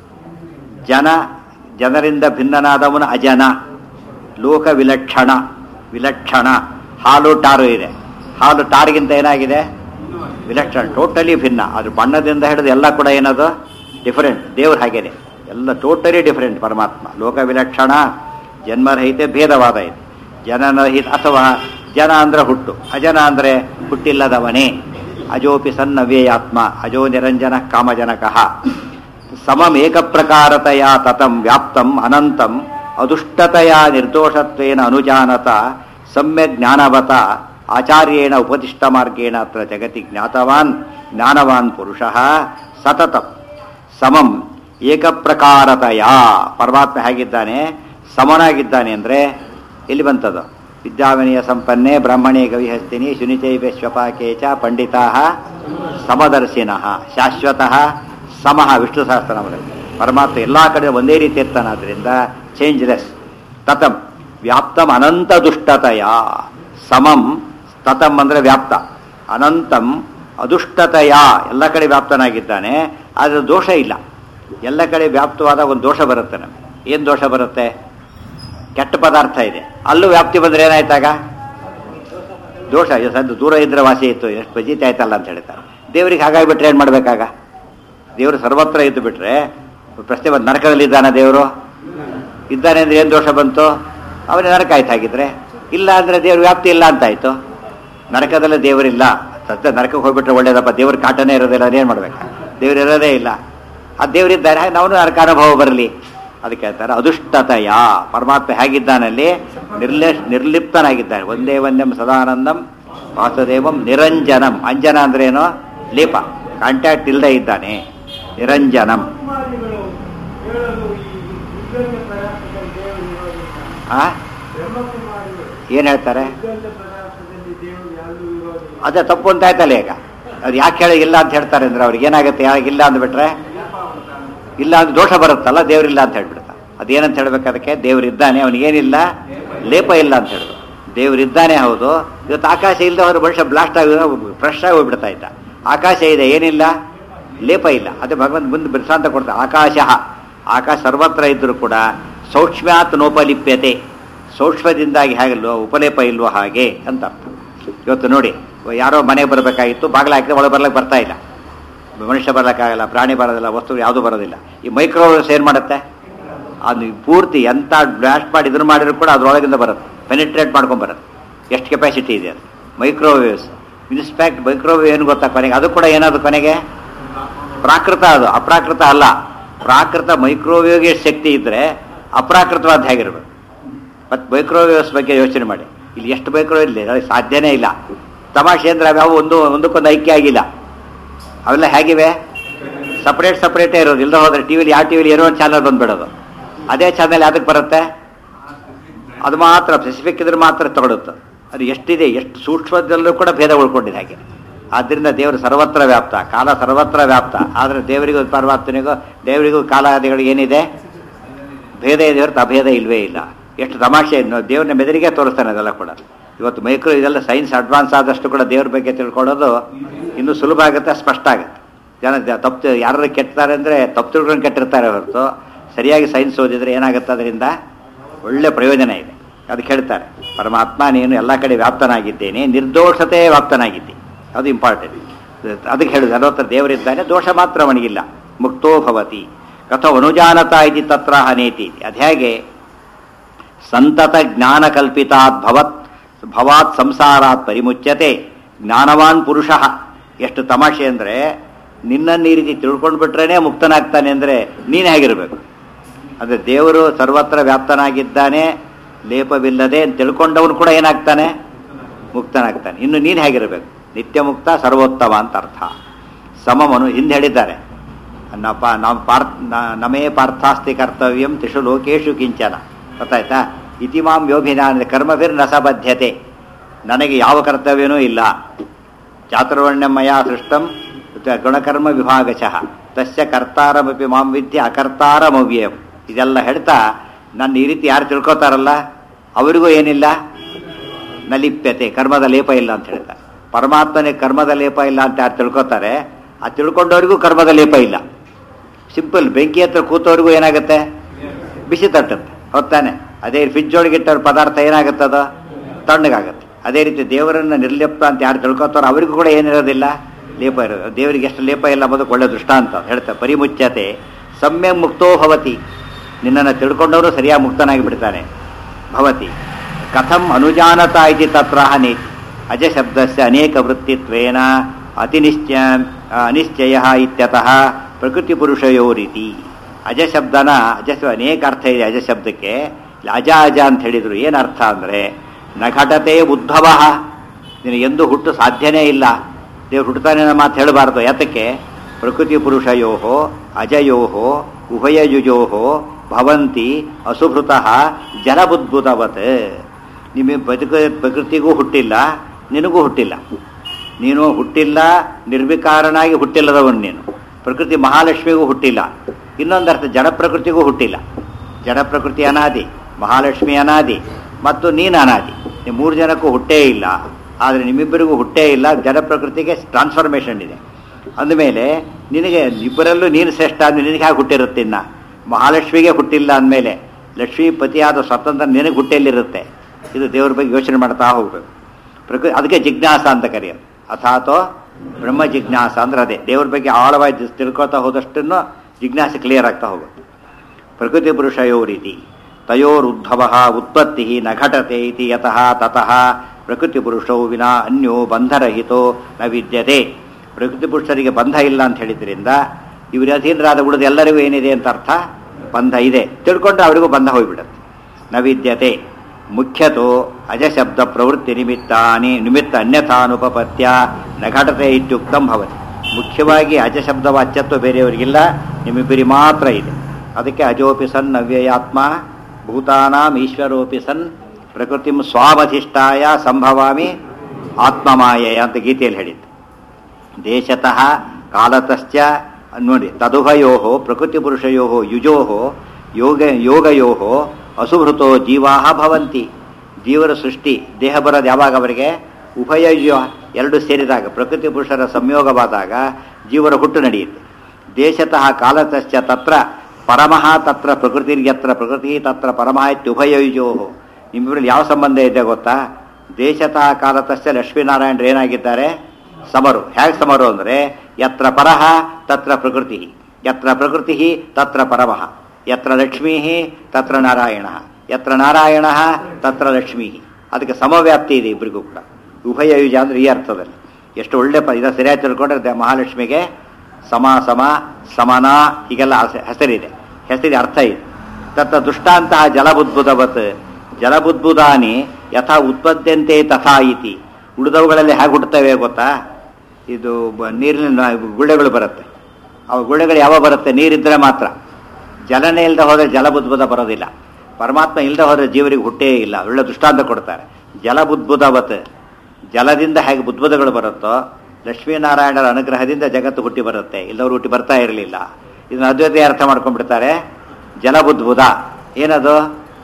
ಜನ ಜನರಿಂದ ಭಿನ್ನನಾದವನು ಅಜನ ಲೋಕ ವಿಲಕ್ಷಣ ವಿಲಕ್ಷಣ ಹಾಲು ಟಾರು ಇದೆ ಹಾಲು ಟಾರ್ಗಿಂತ ಏನಾಗಿದೆ ವಿಲಕ್ಷಣ ಟೋಟಲಿ ಭಿನ್ನ ಅದ್ರ ಬಣ್ಣದಿಂದ ಹಿಡಿದು ಎಲ್ಲ ಕೂಡ ಏನದು ಡಿಫರೆಂಟ್ ದೇವ್ರು ಹಾಗೇನೆ ಎಲ್ಲ ಟೋಟಲಿ ಡಿಫರೆಂಟ್ ಪರಮಾತ್ಮ ಲೋಕ ವಿಲಕ್ಷಣ ಜನ್ಮರಹಿತ ಭೇದವಾದ ಇದೆ ಜನನರಹಿತ ಅಥವಾ ಜನ ಅಂದ್ರೆ ಹುಟ್ಟು ಅಜನ ಅಂದ್ರೆ ಹುಟ್ಟಿಲ್ಲದವನೇ ಅಜೋಪಿ ಸನ್ನವ್ಯಯಾತ್ಮ ಅಜೋ ನಿರಂಜನ ಕಾಮಜನಕಃ ಸಮಮೇಕ ಪ್ರಕಾರತೆಯ ತತಂ ವ್ಯಾಪ್ತಂ ಅನಂತಂ ಅದುಷ್ಟತೆಯ ನಿರ್ದೋಷತ್ವೇನ ಅನುಜಾನತ ಸಮ್ಯಕ್ ಜ್ಞಾನವತ ಆಚಾರ್ಯೇಣ ಉಪದಿಷ್ಟ ಮಾರ್ಗೇಣ ಅತ್ರ ಜಗತಿ ಜ್ಞಾತವಾನ್ ಜ್ಞಾನವಾನ್ ಪುರುಷ ಸತತಂ ಸಮಂ ಏಕಪ್ರಕಾರತೆಯ ಪರಮಾತ್ಮ ಹೇಗಿದ್ದಾನೆ ಸಮನಾಗಿದ್ದಾನೆ ಅಂದರೆ ಎಲ್ಲಿ ಬಂತದು ವಿದ್ಯಾವಿನಯ ಸಂಪನ್ನೆ ಬ್ರಾಹ್ಮಣೇ ಗವಿಹಸ್ತಿನಿ ಶುನಿಚೈವೆ ಶ್ವಪಾಕೆ ಚ ಪಂಡಿತಾ ಸಮದರ್ಶಿನಃ ಶಾಶ್ವತಃ ಸಮಃ ವಿಷ್ಣು ಸಹಸ್ರನಾಮದಲ್ಲಿ ಪರಮಾತ್ಮ ಎಲ್ಲ ಕಡೆ ಒಂದೇ ರೀತಿ ಇರ್ತಾನಾದ್ರಿಂದ ಚೇಂಜ್ಲೆಸ್ ತತಂ ವ್ಯಾಪ್ತಂ ಅನಂತ ದುಷ್ಟತೆಯ ಸಮಂ ತತಂ ಅಂದರೆ ವ್ಯಾಪ್ತ ಅನಂತಂ ಅದುಷ್ಟತೆಯ ಎಲ್ಲ ಕಡೆ ವ್ಯಾಪ್ತನಾಗಿದ್ದಾನೆ ಆದರೆ ದೋಷ ಇಲ್ಲ ಎಲ್ಲ ಕಡೆ ವ್ಯಾಪ್ತವಾದ ಒಂದು ದೋಷ ಬರುತ್ತೆ ನಮಗೆ ಏನು ದೋಷ ಬರುತ್ತೆ ಕೆಟ್ಟ ಪದಾರ್ಥ ಇದೆ ಅಲ್ಲೂ ವ್ಯಾಪ್ತಿ ಬಂದ್ರೆ ಏನಾಯ್ತಾಗ ದೋಷ ಸದ್ದು ದೂರ ಇದ್ರೆ ವಾಸಿ ಇತ್ತು ಎಷ್ಟು ಬಜೀತಿ ಆಯ್ತಲ್ಲ ಅಂತ ಹೇಳ್ತಾರೆ ದೇವರಿಗೆ ಹಾಗಾಗಿಬಿಟ್ರೆ ಏನು ಮಾಡಬೇಕಾಗ ದೇವರು ಸರ್ವತ್ರ ಇದ್ದು ಬಿಟ್ರೆ ಪ್ರಶ್ನೆ ಬಂದು ನರಕದಲ್ಲಿ ಇದ್ದಾನ ದೇವರು ಇದ್ದಾನೆ ಅಂದ್ರೆ ಏನು ದೋಷ ಬಂತು ಅವನೇ ನರಕ ಆಯ್ತು ಹಾಗಿದ್ರೆ ಇಲ್ಲ ಅಂದ್ರೆ ದೇವ್ರ ವ್ಯಾಪ್ತಿ ಇಲ್ಲ ಅಂತಾಯ್ತು ನರಕದಲ್ಲಿ ದೇವರಿಲ್ಲ ಸದ್ಯ ನರಕಕ್ಕೆ ಹೋಗ್ಬಿಟ್ರೆ ಒಳ್ಳೇದಪ್ಪ ದೇವ್ರ ಕಾಟನೇ ಇರೋದಿಲ್ಲ ಅದೇನು ಮಾಡ್ಬೇಕು ದೇವ್ರು ಇರೋದೇ ಇಲ್ಲ ಆ ದೇವರಿದ್ದಾರೆ ಹಾಗೆ ನಾವು ನರಕ ಅನುಭವ ಬರಲಿ ಅದಕ್ಕೆ ಹೇಳ್ತಾರೆ ಅದುಷ್ಟತೆಯ ಪರಮಾತ್ಮ ಹೇಗಿದ್ದಾನಲ್ಲಿ ನಿರ್ಲೇ ನಿರ್ಲಿಪ್ತನಾಗಿದ್ದಾನೆ ಒಂದೇ ಒಂದೆಂ ಸದಾನಂದಂ ವಾಸುದೇವಂ ನಿರಂಜನಂ ಅಂಜನ ಅಂದ್ರೇನು ಲೇಪ ಕಾಂಟ್ಯಾಕ್ಟ್ ಇಲ್ಲದೆ ಇದ್ದಾನೆ ನಿರಂಜನಂ ಬ್ರಹ್ಮಾದಿಗಳು ಹೇಳೋದು ಈ ವಿದ್ವಂತ ಪದಾರ್ಥದಲ್ಲಿ ದೇವರು ಇರೋದಿಲ್ಲ ಆ ಬ್ರಹ್ಮಕುಮಾರಿಗಳು ಏನು ಹೇಳ್ತಾರೆ ವಿದ್ವಂತ ಪದಾರ್ಥದಲ್ಲಿ ದೇವರು ಯಾರಿಗೂ ಇರೋದಿಲ್ಲ ಅದೇ ತಪ್ಪು ಅಂತ ಆಯ್ತಲ್ಲ ಈಗ ಅವ್ರು ಯಾಕೆ ಹೇಳಿ ಇಲ್ಲ ಅಂತ ಹೇಳ್ತಾರೆ ಅಂದ್ರೆ ಅವ್ರಿಗೆ ಏನಾಗುತ್ತೆ ಯಾಕೆ ಇಲ್ಲ ಅಂದ್ಬಿಟ್ರೆ ಇಲ್ಲ ಅಂದ್ರೆ ದೋಷ ಬರುತ್ತಲ್ಲ ದೇವರಿಲ್ಲ ಅಂತ ಹೇಳ್ಬಿಡ್ತಾರೆ ಅದೇನಂತ ಹೇಳ್ಬೇಕು ಅದಕ್ಕೆ ದೇವರಿದ್ದಾನೆ ಅವನಿಗೇನಿಲ್ಲ ಲೇಪ ಇಲ್ಲ ಅಂತ ಹೇಳಿದ್ರು ದೇವರಿದ್ದಾನೆ ಹೌದು ಇವತ್ತು ಆಕಾಶ ಇಲ್ಲದೆ ಅವ್ರ ಮನುಷ್ಯ ಬ್ಲಾಸ್ಟ್ ಆಗಿ ಫ್ರೆಶ್ ಆಗಿ ಹೋಗ್ಬಿಡ್ತಾ ಇದ್ದ ಆಕಾಶ ಇದೆ ಏನಿಲ್ಲ ಲೇಪ ಇಲ್ಲ ಅದೇ ಭಗವಂತ ಮುಂದೆ ಬಿರ್ಸಾಂತ ಕೊಡ್ತಾರೆ ಆಕಾಶ ಆಕಾಶ ಸರ್ವತ್ರ ಇದ್ದರೂ ಕೂಡ ಸೌಕ್ಷ್ಮ್ಯಾತ್ ನೋಪಲಿಪ್ಯತೆ ಸೂಕ್ಷ್ಮದಿಂದಾಗಿ ಹೇಗಿಲ್ವೋ ಉಪಲೇಪ ಇಲ್ವೋ ಹಾಗೆ ಅಂತ ಅರ್ಥ ಇವತ್ತು ನೋಡಿ ಯಾರೋ ಮನೆಗೆ ಬರಬೇಕಾಗಿತ್ತು ಬಾಗಿಲು ಹಾಕಿದ್ರೆ ಒಳಗೆ ಬರ್ಲಿಕ್ಕೆ ಬರ್ತಾ ಇಲ್ಲ ಮನುಷ್ಯ ಬರ್ಲಿಕ್ಕಾಗಲ್ಲ ಪ್ರಾಣಿ ಬರೋದಿಲ್ಲ ವಸ್ತು ಯಾವುದು ಬರೋದಿಲ್ಲ ಈ ಮೈಕ್ರೋವೇವ್ಸ್ ಏನು ಮಾಡುತ್ತೆ ಅದು ಪೂರ್ತಿ ಎಂಥ ಬ್ಲಾಸ್ಟ್ ಮಾಡಿ ಇದನ್ನು ಮಾಡಿದ್ರು ಕೂಡ ಅದ್ರೊಳಗಿಂದ ಬರುತ್ತೆ ಪೆನಿಟ್ರೇಟ್ ಮಾಡ್ಕೊಂಡು ಬರುತ್ತೆ ಎಷ್ಟು ಕೆಪಾಸಿಟಿ ಇದೆ ಅದು ಮೈಕ್ರೋವೇವ್ಸ್ ಇನ್ಸ್ಪ್ಯಾಕ್ಟ್ ಮೈಕ್ರೋವೇವ್ ಏನು ಗೊತ್ತಾ ಕೊನೆಗೆ ಅದು ಕೂಡ ಏನದು ಕೊನೆಗೆ ಪ್ರಾಕೃತ ಅದು ಅಪ್ರಾಕೃತ ಅಲ್ಲ ಪ್ರಾಕೃತ ಮೈಕ್ರೋವೇವ್ಗೆ ಎಷ್ಟು ಶಕ್ತಿ ಇದ್ದರೆ ಅಪ್ರಾಕೃತವಾದ ಹೇಗಿರ್ಬೇಕು ಮತ್ತು ಮೈಕ್ರೋವೇವ್ಸ್ ಬಗ್ಗೆ ಯೋಚನೆ ಮಾಡಿ ಇಲ್ಲಿ ಎಷ್ಟು ಮೈಕ್ರೋವೇವ್ ಇಲ್ಲ ಅದಕ್ಕೆ ಸಾಧ್ಯನೇ ಇಲ್ಲ ತಮಾಷೆ ಅಂದ್ರೆ ಅವು ಒಂದು ಒಂದಕ್ಕೊಂದು ಐಕ್ಯ ಆಗಿಲ್ಲ ಅವೆಲ್ಲ ಹೇಗಿವೆ ಸಪ್ರೇಟ್ ಸಪ್ರೇಟೇ ಇರೋದು ಇಲ್ಲದೆ ಹೋದ್ರೆ ಟಿವಿಲಿ ಯಾವ ಟಿವಿಲಿ ಏನೋ ಒಂದು ಚಾನಲ್ ಬಂದ್ಬಿಡೋದು ಅದೇ ಚಾನಲ್ ಯಾವ್ದಕ್ಕೆ ಬರುತ್ತೆ ಅದು ಮಾತ್ರ ಸ್ಪೆಸಿಫಿಕ್ ಇದ್ರೆ ಮಾತ್ರ ತಗೊಳುತ್ತೆ ಅದು ಎಷ್ಟಿದೆ ಎಷ್ಟು ಸೂಕ್ಷ್ಮದಲ್ಲೂ ಕೂಡ ಭೇದ ಉಳ್ಕೊಂಡಿದೆ ಹಾಗೆ ಆದ್ದರಿಂದ ದೇವರು ಸರ್ವತ್ರ ವ್ಯಾಪ್ತ ಕಾಲ ಸರ್ವತ್ರ ವ್ಯಾಪ್ತ ಆದರೆ ದೇವರಿಗೂ ಪರಮಾತ್ಮನಿಗೂ ದೇವರಿಗೂ ಕಾಲಾದಿಗಳಿಗೆ ಏನಿದೆ ಭೇದ ಇದೆ ಹೊರತು ಅಭೇದ ಇಲ್ವೇ ಇಲ್ಲ ಎಷ್ಟು ತಮಾಷೆ ಇನ್ನು ದೇವ್ರನ್ನ ಮೆದರಿಗೆ ತೋರಿಸ್ತಾನೆ ಅದೆಲ್ಲ ಕೂಡ ಇವತ್ತು ಮೈಕ್ರೋ ಇದೆಲ್ಲ ಸೈನ್ಸ್ ಅಡ್ವಾನ್ಸ್ ಆದಷ್ಟು ಕೂಡ ದೇವ್ರ ಬಗ್ಗೆ ತಿಳ್ಕೊಳ್ಳೋದು ಇನ್ನೂ ಸುಲಭ ಆಗುತ್ತೆ ಸ್ಪಷ್ಟ ಆಗುತ್ತೆ ಜನ ಜ- ತಪ್ಪು ಯಾರು ಕೆಡ್ತಾರೆ ಅಂದರೆ ತಪ್ಪು ತಿಳ್ಕೊಂಡು ಕೆಟ್ಟಿರ್ತಾರೆ ಹೊರತು ಸರಿಯಾಗಿ ಸೈನ್ಸ್ ಓದಿದ್ರೆ ಏನಾಗುತ್ತೆ ಅದರಿಂದ ಒಳ್ಳೆ ಪ್ರಯೋಜನ ಇದೆ ಅದಕ್ಕೆ ಹೇಳ್ತಾರೆ ಪರಮಾತ್ಮ ನೀನು ಎಲ್ಲ ಕಡೆ ವ್ಯಾಪ್ತನಾಗಿದ್ದೇನೆ ನಿರ್ದೋಷತೆ ವ್ಯಾಪ್ತನಾಗಿದ್ದೆ ಅದು ಇಂಪಾರ್ಟೆಂಟ್ ಅದಕ್ಕೆ ಹೇಳುದು ಸರ್ವತ್ರ ದೇವರಿದ್ದಾನೆ ದೋಷ ಮಾತ್ರ ಅವನಿಗಿಲ್ಲ ಮುಕ್ತೋ ಭವತಿ ಕಥೋ ಅನುಜಾನತ ಇತಿ ತತ್ರ ಹನೇತಿ ಅದು ಹೇಗೆ ಸಂತತ ಜ್ಞಾನ ಕಲ್ಪಿತಾತ್ ಭವತ್ ಭವಾತ್ ಸಂಸಾರಾತ್ ಪರಿಮುಚ್ಯತೆ ಜ್ಞಾನವಾನ್ ಪುರುಷ ಎಷ್ಟು ತಮಾಷೆ ಅಂದರೆ ನಿನ್ನನ್ನು ಈ ರೀತಿ ತಿಳ್ಕೊಂಡು ಬಿಟ್ರೇನೆ ಮುಕ್ತನಾಗ್ತಾನೆ ಅಂದರೆ ನೀನು ಹೇಗಿರಬೇಕು ಅಂದರೆ ದೇವರು ಸರ್ವತ್ರ ವ್ಯಾಪ್ತನಾಗಿದ್ದಾನೆ ಲೇಪವಿಲ್ಲದೆ ಅಂತ ತಿಳ್ಕೊಂಡವನು ಕೂಡ ಏನಾಗ್ತಾನೆ ಮುಕ್ತನಾಗ್ತಾನೆ ಇನ್ನು ನೀನು ಹೇಗಿರಬೇಕು ನಿತ್ಯ ಮುಕ್ತ ಸರ್ವೋತ್ತಮ ಅಂತ ಅರ್ಥ ಸಮಮನು ಹಿಂದೆ ಹೇಳಿದ್ದಾರೆ ನಪ ನಮ್ಮ ಪಾರ್ಥ ನ- ನಮೇ ಪಾರ್ಥಾಸ್ತಿ ಕರ್ತವ್ಯಂ ತಿಷು ಲೋಕೇಶು ಕಿಂಚನ ಗೊತ್ತಾಯ್ತಾ ಇತಿಮಾಂ ಯೋಭಿನ ಕರ್ಮಭಿರ್ ನಸಬದ್ಧತೆ ನನಗೆ ಯಾವ ಕರ್ತವ್ಯನೂ ಇಲ್ಲ ಚಾತುರ್ವರ್ಣ್ಯಮಯ ಸೃಷ್ಟಂ ತ- ಗುಣಕರ್ಮ ವಿಭಾಗಶಃ ತಸ್ಯ ಕರ್ತಾರಮಪಿ ಮಾಂ ವಿದ್ಯೆ ಅಕರ್ತಾರಮವ್ಯಯಂ ಇದೆಲ್ಲ ಹೇಳ್ತಾ ನನ್ನ ಈ ರೀತಿ ಯಾರು ತಿಳ್ಕೊತಾರಲ್ಲ ಅವರಿಗೂ ಏನಿಲ್ಲ ನಲಿಪ್ಯತೆ ಕರ್ಮದ ಲೇಪ ಇಲ್ಲ ಅಂತ ಹೇಳ್ತಾರೆ ಪರಮಾತ್ಮನಿಗೆ ಕರ್ಮದ ಲೇಪ ಇಲ್ಲ ಅಂತ ಯಾರು ತಿಳ್ಕೊತಾರೆ ಆ ತಿಳ್ಕೊಂಡವ್ರಿಗೂ ಕರ್ಮದ ಲೇಪ ಇಲ್ಲ ಸಿಂಪಲ್ ಬೆಂಕಿ ಹತ್ರ ಕೂತವ್ರಿಗೂ ಏನಾಗುತ್ತೆ ಬಿಸಿ ತಟ್ಟುತ್ತೆ ಹೊತ್ತಾನೆ ಅದೇ ಫ್ರಿಜ್ ಒಳಗಿಟ್ಟವ್ರ ಪದಾರ್ಥ ಏನಾಗುತ್ತದ ತಣ್ಣಗಾಗುತ್ತೆ ಅದೇ ರೀತಿ ದೇವರನ್ನ ನಿರ್ಲಿಪ್ತ ಅಂತ ಯಾರು ತಿಳ್ಕೊತಾರೋ ಅವರಿಗೂ ಕೂಡ ಏನಿರೋದಿಲ್ಲ ಲೇಪ ಇರೋದು ದೇವರಿಗೆ ಎಷ್ಟು ಲೇಪ ಇಲ್ಲ ಅನ್ನೋದಕ್ಕೆ ಒಳ್ಳೆ ದೃಷ್ಟಾಂತ ಹೇಳ್ತಾರೆ ಪರಿಮುಚ್ಯತೆ ಸಮ್ಯ ಮುಕ್ತೋ ಭವತಿ ನಿನ್ನನ್ನು ತಿಳ್ಕೊಂಡವರು ಸರಿಯಾಗಿ ಮುಕ್ತನಾಗಿ ಬಿಡ್ತಾನೆ ಭವತಿ ಕಥಂ ಅನುಜಾನತ ಇತಿ ತತ್ರ ನೀತಿ ಅಜ ಶಬ್ದಸ್ಯ ಅನೇಕ ವೃತ್ತಿತ್ವೇನ ಅತಿನಿಶ್ಚಯ ಅನಿಶ್ಚಯ ಇತ್ಯತಃ ಪ್ರಕೃತಿ ಪುರುಷಯೋ ರೀತಿ ಅಜ ಶಬ್ದನ ಅಜ ಅನೇಕ ಅರ್ಥ ಇದೆ ಅಜ ಶಬ್ದಕ್ಕೆ ಇಲ್ಲಿ ಅಜ ಅಜ ಅಂತ ಹೇಳಿದ್ರು ಏನು ಅರ್ಥ ಅಂದರೆ ನಘಟತೆ ಉದ್ಭವ ನಿನಗೆ ಎಂದು ಹುಟ್ಟು ಸಾಧ್ಯನೇ ಇಲ್ಲ ದೇವ್ರು ಹುಟ್ಟುತ್ತಾನೆ ಅನ್ನೋ ಮಾತು ಹೇಳಬಾರ್ದು ಯಾತಕ್ಕೆ ಪ್ರಕೃತಿ ಪುರುಷಯೋ ಅಜಯೋ ಉಭಯಯುಜೋ ಭವಂತಿ ಅಸುಭೃತಃ ಜಲಬುದ್ಭುತವತ್ ನಿಮಗೆ ಬದುಕ ಪ್ರಕೃತಿಗೂ ಹುಟ್ಟಿಲ್ಲ ನಿನಗೂ ಹುಟ್ಟಿಲ್ಲ ನೀನು ಹುಟ್ಟಿಲ್ಲ ನಿರ್ವಿಕಾರನಾಗಿ ಹುಟ್ಟಿಲ್ಲದವನು ನೀನು ಪ್ರಕೃತಿ ಮಹಾಲಕ್ಷ್ಮಿಗೂ ಹುಟ್ಟಿಲ್ಲ ಇನ್ನೊಂದರ್ಥ ಜಡ ಪ್ರಕೃತಿಗೂ ಹುಟ್ಟಿಲ್ಲ ಜಡ ಪ್ರಕೃತಿ ಅನಾದಿ ಮಹಾಲಕ್ಷ್ಮಿ ಅನಾದಿ ಮತ್ತು ನೀನು ಅನಾದಿ ನೀವು ಮೂರು ಜನಕ್ಕೂ ಹುಟ್ಟೇ ಇಲ್ಲ ಆದರೆ ನಿಮ್ಮಿಬ್ಬರಿಗೂ ಹುಟ್ಟೇ ಇಲ್ಲ ಜಡ ಪ್ರಕೃತಿಗೆ ಟ್ರಾನ್ಸ್ಫಾರ್ಮೇಷನ್ ಇದೆ ಅಂದಮೇಲೆ ನಿನಗೆ ಇಬ್ಬರಲ್ಲೂ ನೀನು ಶ್ರೇಷ್ಠ ಅಂದ್ರೆ ನಿನಗೆ ಹೇಗೆ ಹುಟ್ಟಿರುತ್ತೆ ಇನ್ನ ಮಹಾಲಕ್ಷ್ಮಿಗೆ ಹುಟ್ಟಿಲ್ಲ ಅಂದಮೇಲೆ ಲಕ್ಷ್ಮೀಪತಿಯಾದ ಸ್ವತಂತ್ರ ನಿನಗೆ ಹುಟ್ಟೆಯಲ್ಲಿರುತ್ತೆ ಇದು ದೇವ್ರ ಬಗ್ಗೆ ಯೋಚನೆ ಮಾಡ್ತಾ ಹೋಗ್ಬೇಕು ಪ್ರಕೃತಿ ಅದಕ್ಕೆ ಜಿಜ್ಞಾಸ ಅಂತ ಕರೆಯೋದು ಅಥಾತೋ ಬ್ರಹ್ಮ ಜಿಜ್ಞಾಸ ಅಂದ್ರೆ ಅದೇ ದೇವ್ರ ಬಗ್ಗೆ ಆಳವಾಗಿ ತಿಳ್ಕೊತಾ ಹೋದಷ್ಟನ್ನು ಜಿಜ್ಞಾಸೆ ಕ್ಲಿಯರ್ ಆಗ್ತಾ ಹೋಗುತ್ತೆ ಪ್ರಕೃತಿ ಪುರುಷಯೋ ರೀತಿ ತಯೋರುದ್ಭವ ಉತ್ಪತ್ತಿ ನ ಘಟತೆ ಇತಿ ಯತಃ ತತಃ ಪ್ರಕೃತಿ ಪುರುಷೋ ವಿನಾ ಅನ್ಯೋ ಬಂಧರಹಿತೋ ನ ವಿದ್ಯತೆ ಪ್ರಕೃತಿ ಪುರುಷರಿಗೆ ಬಂಧ ಇಲ್ಲ ಅಂತ ಹೇಳಿದ್ರಿಂದ ಇವರು ಅಧೀನರಾದ ಉಳಿದ ಎಲ್ಲರಿಗೂ ಏನಿದೆ ಅಂತ ಅರ್ಥ ಬಂಧ ಇದೆ ತಿಳ್ಕೊಂಡ್ರೆ ಅವರಿಗೂ ಬಂಧ ಹೋಗ್ಬಿಡುತ್ತೆ ನ ವಿದ್ಯತೆ ಮುಖ್ಯತೋ ಅಜಶಬ್ದ ಪ್ರವೃತ್ತಿ ನಿಮಿತ್ತಾನಿ ನಿಮಿತ್ತ ಅನ್ಯಥಾನುಪಪತ್ಯ ನಘಟತೆ ಇತ್ಯುಕ್ತಂ ಭವತಿ ಮುಖ್ಯವಾಗಿ ಅಜಶಬ್ದ ವಾಚ್ಯತ್ವ ಬೇರೆಯವರಿಗಿಲ್ಲ ನಿಮ್ಮಿಬ್ಬರಿ ಮಾತ್ರ ಇದೆ ಅದಕ್ಕೆ ಅಜೋಪಿ ಸನ್ ಅವ್ಯಯಾತ್ಮ ಭೂತಾನಾಂ ಈಶ್ವರೋಪಿ ಸನ್ ಪ್ರಕೃತಿಂ ಸ್ವಾಮಧಿಷ್ಠಾಯ ಸಂಭವಾಮಿ ಆತ್ಮಮಾಯೆಯ ಅಂತ ಗೀತೆಯಲ್ಲಿ ಹೇಳಿದ್ದು ದೇಶತಃ ಕಾಲತಶ್ಚ ನೋಡಿ ತದುಭಯೋ ಪ್ರಕೃತಿ ಪುರುಷಯೋ ಯುಜೋ ಯೋಗ ಯೋಗಯೋ ಅಸುಭೃತೋ ಜೀವಾ ಭವಂತಿ ಜೀವರ ಸೃಷ್ಟಿ ದೇಹ ಬರೋದು ಯಾವಾಗ ಅವರಿಗೆ ಉಭಯಯುಜ ಎರಡು ಸೇರಿದಾಗ ಪ್ರಕೃತಿ ಪುರುಷರ ಸಂಯೋಗವಾದಾಗ ಜೀವರ ಹುಟ್ಟು ನಡೆಯುತ್ತೆ ದೇಶತಃ ಕಾಲತಶ್ಚ ತತ್ರ ಪರಮಃ ತತ್ರ ಪ್ರಕೃತಿರ್ಯತ್ರ ಪ್ರಕೃತಿ ತತ್ರ ಪರಮಃ ಇತ್ಯುಭಯಯುಜೋ ನಿಮ್ಮಿಬ್ಬರಲ್ಲಿ ಯಾವ ಸಂಬಂಧ ಇದೆ ಗೊತ್ತಾ ದೇಶತಃ ಕಾಲತಶ್ಚ ಲಕ್ಷ್ಮೀನಾರಾಯಣರು ಏನಾಗಿದ್ದಾರೆ ಸಮರು ಹೇಗೆ ಸಮರು ಅಂದರೆ ಯತ್ರ ಪರಹ ತತ್ರ ಪ್ರಕೃತಿ ಯತ್ರ ಪ್ರಕೃತಿ ತತ್ರ ಪರಮಃ ಯತ್ರ ಲಕ್ಷ್ಮೀ ತತ್ರ ನಾರಾಯಣ ಯತ್ರ ನಾರಾಯಣ ತತ್ರ ಲಕ್ಷ್ಮೀ ಅದಕ್ಕೆ ಸಮವ್ಯಾಪ್ತಿ ಇದೆ ಇಬ್ಬರಿಗೂ ಕೂಡ ಉಭಯ ಯುಜ ಅಂದ್ರೆ ಈ ಅರ್ಥದಲ್ಲಿ ಎಷ್ಟು ಒಳ್ಳೆ ಪ ಇದನ್ನು ಸರಿಯಾಗಿ ತಿಳ್ಕೊಂಡ್ರೆ ದ- ಮಹಾಲಕ್ಷ್ಮಿಗೆ ಸಮ ಸಮ ಸಮನ ಹೀಗೆಲ್ಲ ಹಸ- ಹೆಸರಿದೆ ಹೆಸರಿಗೆ ಅರ್ಥ ಇದೆ ತತ್ತ ದುಷ್ಟಾಂತಹ ಜಲಬುದ್ಭುತವತ್ ಜಲಬುದ್ಭುದಾನಿ ಯಥಾ ಉತ್ಪದ್ಯಂತೆ ತಥಾ ಇತಿ ಉಳಿದವುಗಳಲ್ಲಿ ಹೇಗೆ ಹುಟ್ಟುತ್ತವೆ ಗೊತ್ತಾ ಇದು ಬ- ನೀರಿನ ಗುಳ್ಳೆಗಳು ಬರುತ್ತೆ ಅವು ಗುಳ್ಳೆಗಳು ಯಾವಾಗ ಬರುತ್ತೆ ನೀರಿದ್ರೆ ಮಾತ್ರ ಜಲನೇ ಇಲ್ಲದೆ ಹೋದರೆ ಜಲಬುದ್ಭುತ ಬರೋದಿಲ್ಲ ಪರಮಾತ್ಮ ಇಲ್ಲದೆ ಹೋದರೆ ಜೀವರಿಗೆ ಹುಟ್ಟೇ ಇಲ್ಲ ಒಳ್ಳೆ ದೃಷ್ಟಾಂತ ಕೊಡ್ತಾರೆ ಜಲಬುದ್ಭುತವತ್ ಜಲದಿಂದ ಹೇಗೆ ಬುದ್ಭುತಗಳು ಬರುತ್ತೋ ಲಕ್ಷ್ಮೀನಾರಾಯಣರ ಅನುಗ್ರಹದಿಂದ ಜಗತ್ತು ಹುಟ್ಟಿ ಬರುತ್ತೆ ಇಲ್ಲವರು ಹುಟ್ಟಿ ಬರ್ತಾ ಇರಲಿಲ್ಲ ಇದನ್ನ ಅದ್ವೈತ ಅರ್ಥ ಮಾಡ್ಕೊಂಡ್ಬಿಡ್ತಾರೆ ಜಲಬುದ್ಭುತ ಏನದು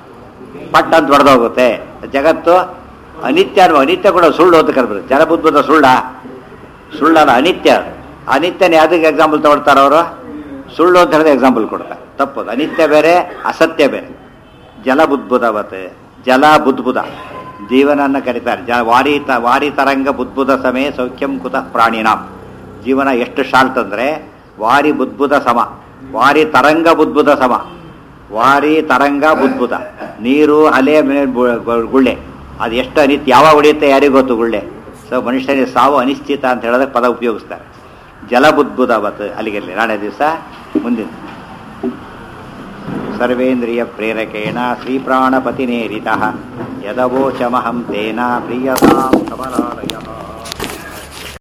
ಪಟ್ ಅಂತ ಹೊಡೆದೋಗುತ್ತೆ ಜಗತ್ತು ಅನಿತ್ಯ ಅನ್ನುವ ಅನಿತ್ಯ ಕೂಡ ಸುಳ್ಳು ಅಂತ ಕರೆದ್ರು ಜಲಬುದ್ಭುತ ಸುಳ್ಳ ಸುಳ್ಳಲ್ಲ ಅನಿತ್ಯ ಅನಿತ್ಯನ ಯಾವುದಕ್ಕೆ ಎಕ್ಸಾಂಪಲ್ ತಗೊಳ್ತಾರೆ ಅವರು ಸುಳ್ಳು ಅಂತ ಹೇಳಿದ್ರೆ ಎಕ್ಸಾಂಪಲ್ ಕೊಡ್ತಾರೆ ತಪ್ಪದು ಅನಿತ್ಯ ಬೇರೆ ಅಸತ್ಯ ಬೇರೆ ಜಲ ಬುದ್ಭುತವತ್ ಜಲ ಬುದ್ಭುತ ಜೀವನನ್ನ ಕರೀತಾರೆ ಜ ವಾರಿ ತ ವಾರಿ ತರಂಗ ಬುದ್ಭುತ ಸಮಯ ಸೌಖ್ಯಂ ಕುತ ಪ್ರಾಣಿನಾಂ ಜೀವನ ಎಷ್ಟು ಶಾಲ್ಟ್ ಅಂದ್ರೆ ವಾರಿ ಬುದ್ಭುತ ಸಮ ವಾರಿ ತರಂಗ ಬುದ್ಭುತ ಸಮ ವಾರಿ ತರಂಗ ಬುದ್ಭುತ ನೀರು ಅಲೆ ಮೇಲೆ ಬು- ಗು- ಗುಳ್ಳೆ ಅದು ಎಷ್ಟು ಅನಿತ್ಯ ಯಾವಾಗ ಹೊಡೆಯುತ್ತೆ ಯಾರಿಗೂ ಗೊತ್ತು ಗುಳ್ಳೆ ಸೊ ಮನುಷ್ಯನಿಗೆ ಸಾವು ಅನಿಶ್ಚಿತ ಅಂತ ಹೇಳೋದಕ್ಕೆ ಪದ ಉಪಯೋಗಿಸ್ತಾರೆ ಜಲಬುದ್ಭುತವತ್ ಅಲ್ಲಿಗೆಲ್ಲಿ ನಾಳೆ ದಿವಸ ಮುಂದಿನ ಸರ್ವೇಂದ್ರಿಯ ಪ್ರೇರಕೇಣ ಶ್ರೀಪ್ರಾಣಪತಿನೇರಿತಃ ಯದವೋಚಮಹಂ ತೇನ ಪ್ರಿಯತಾಂ ಕಮಲಾಲಯ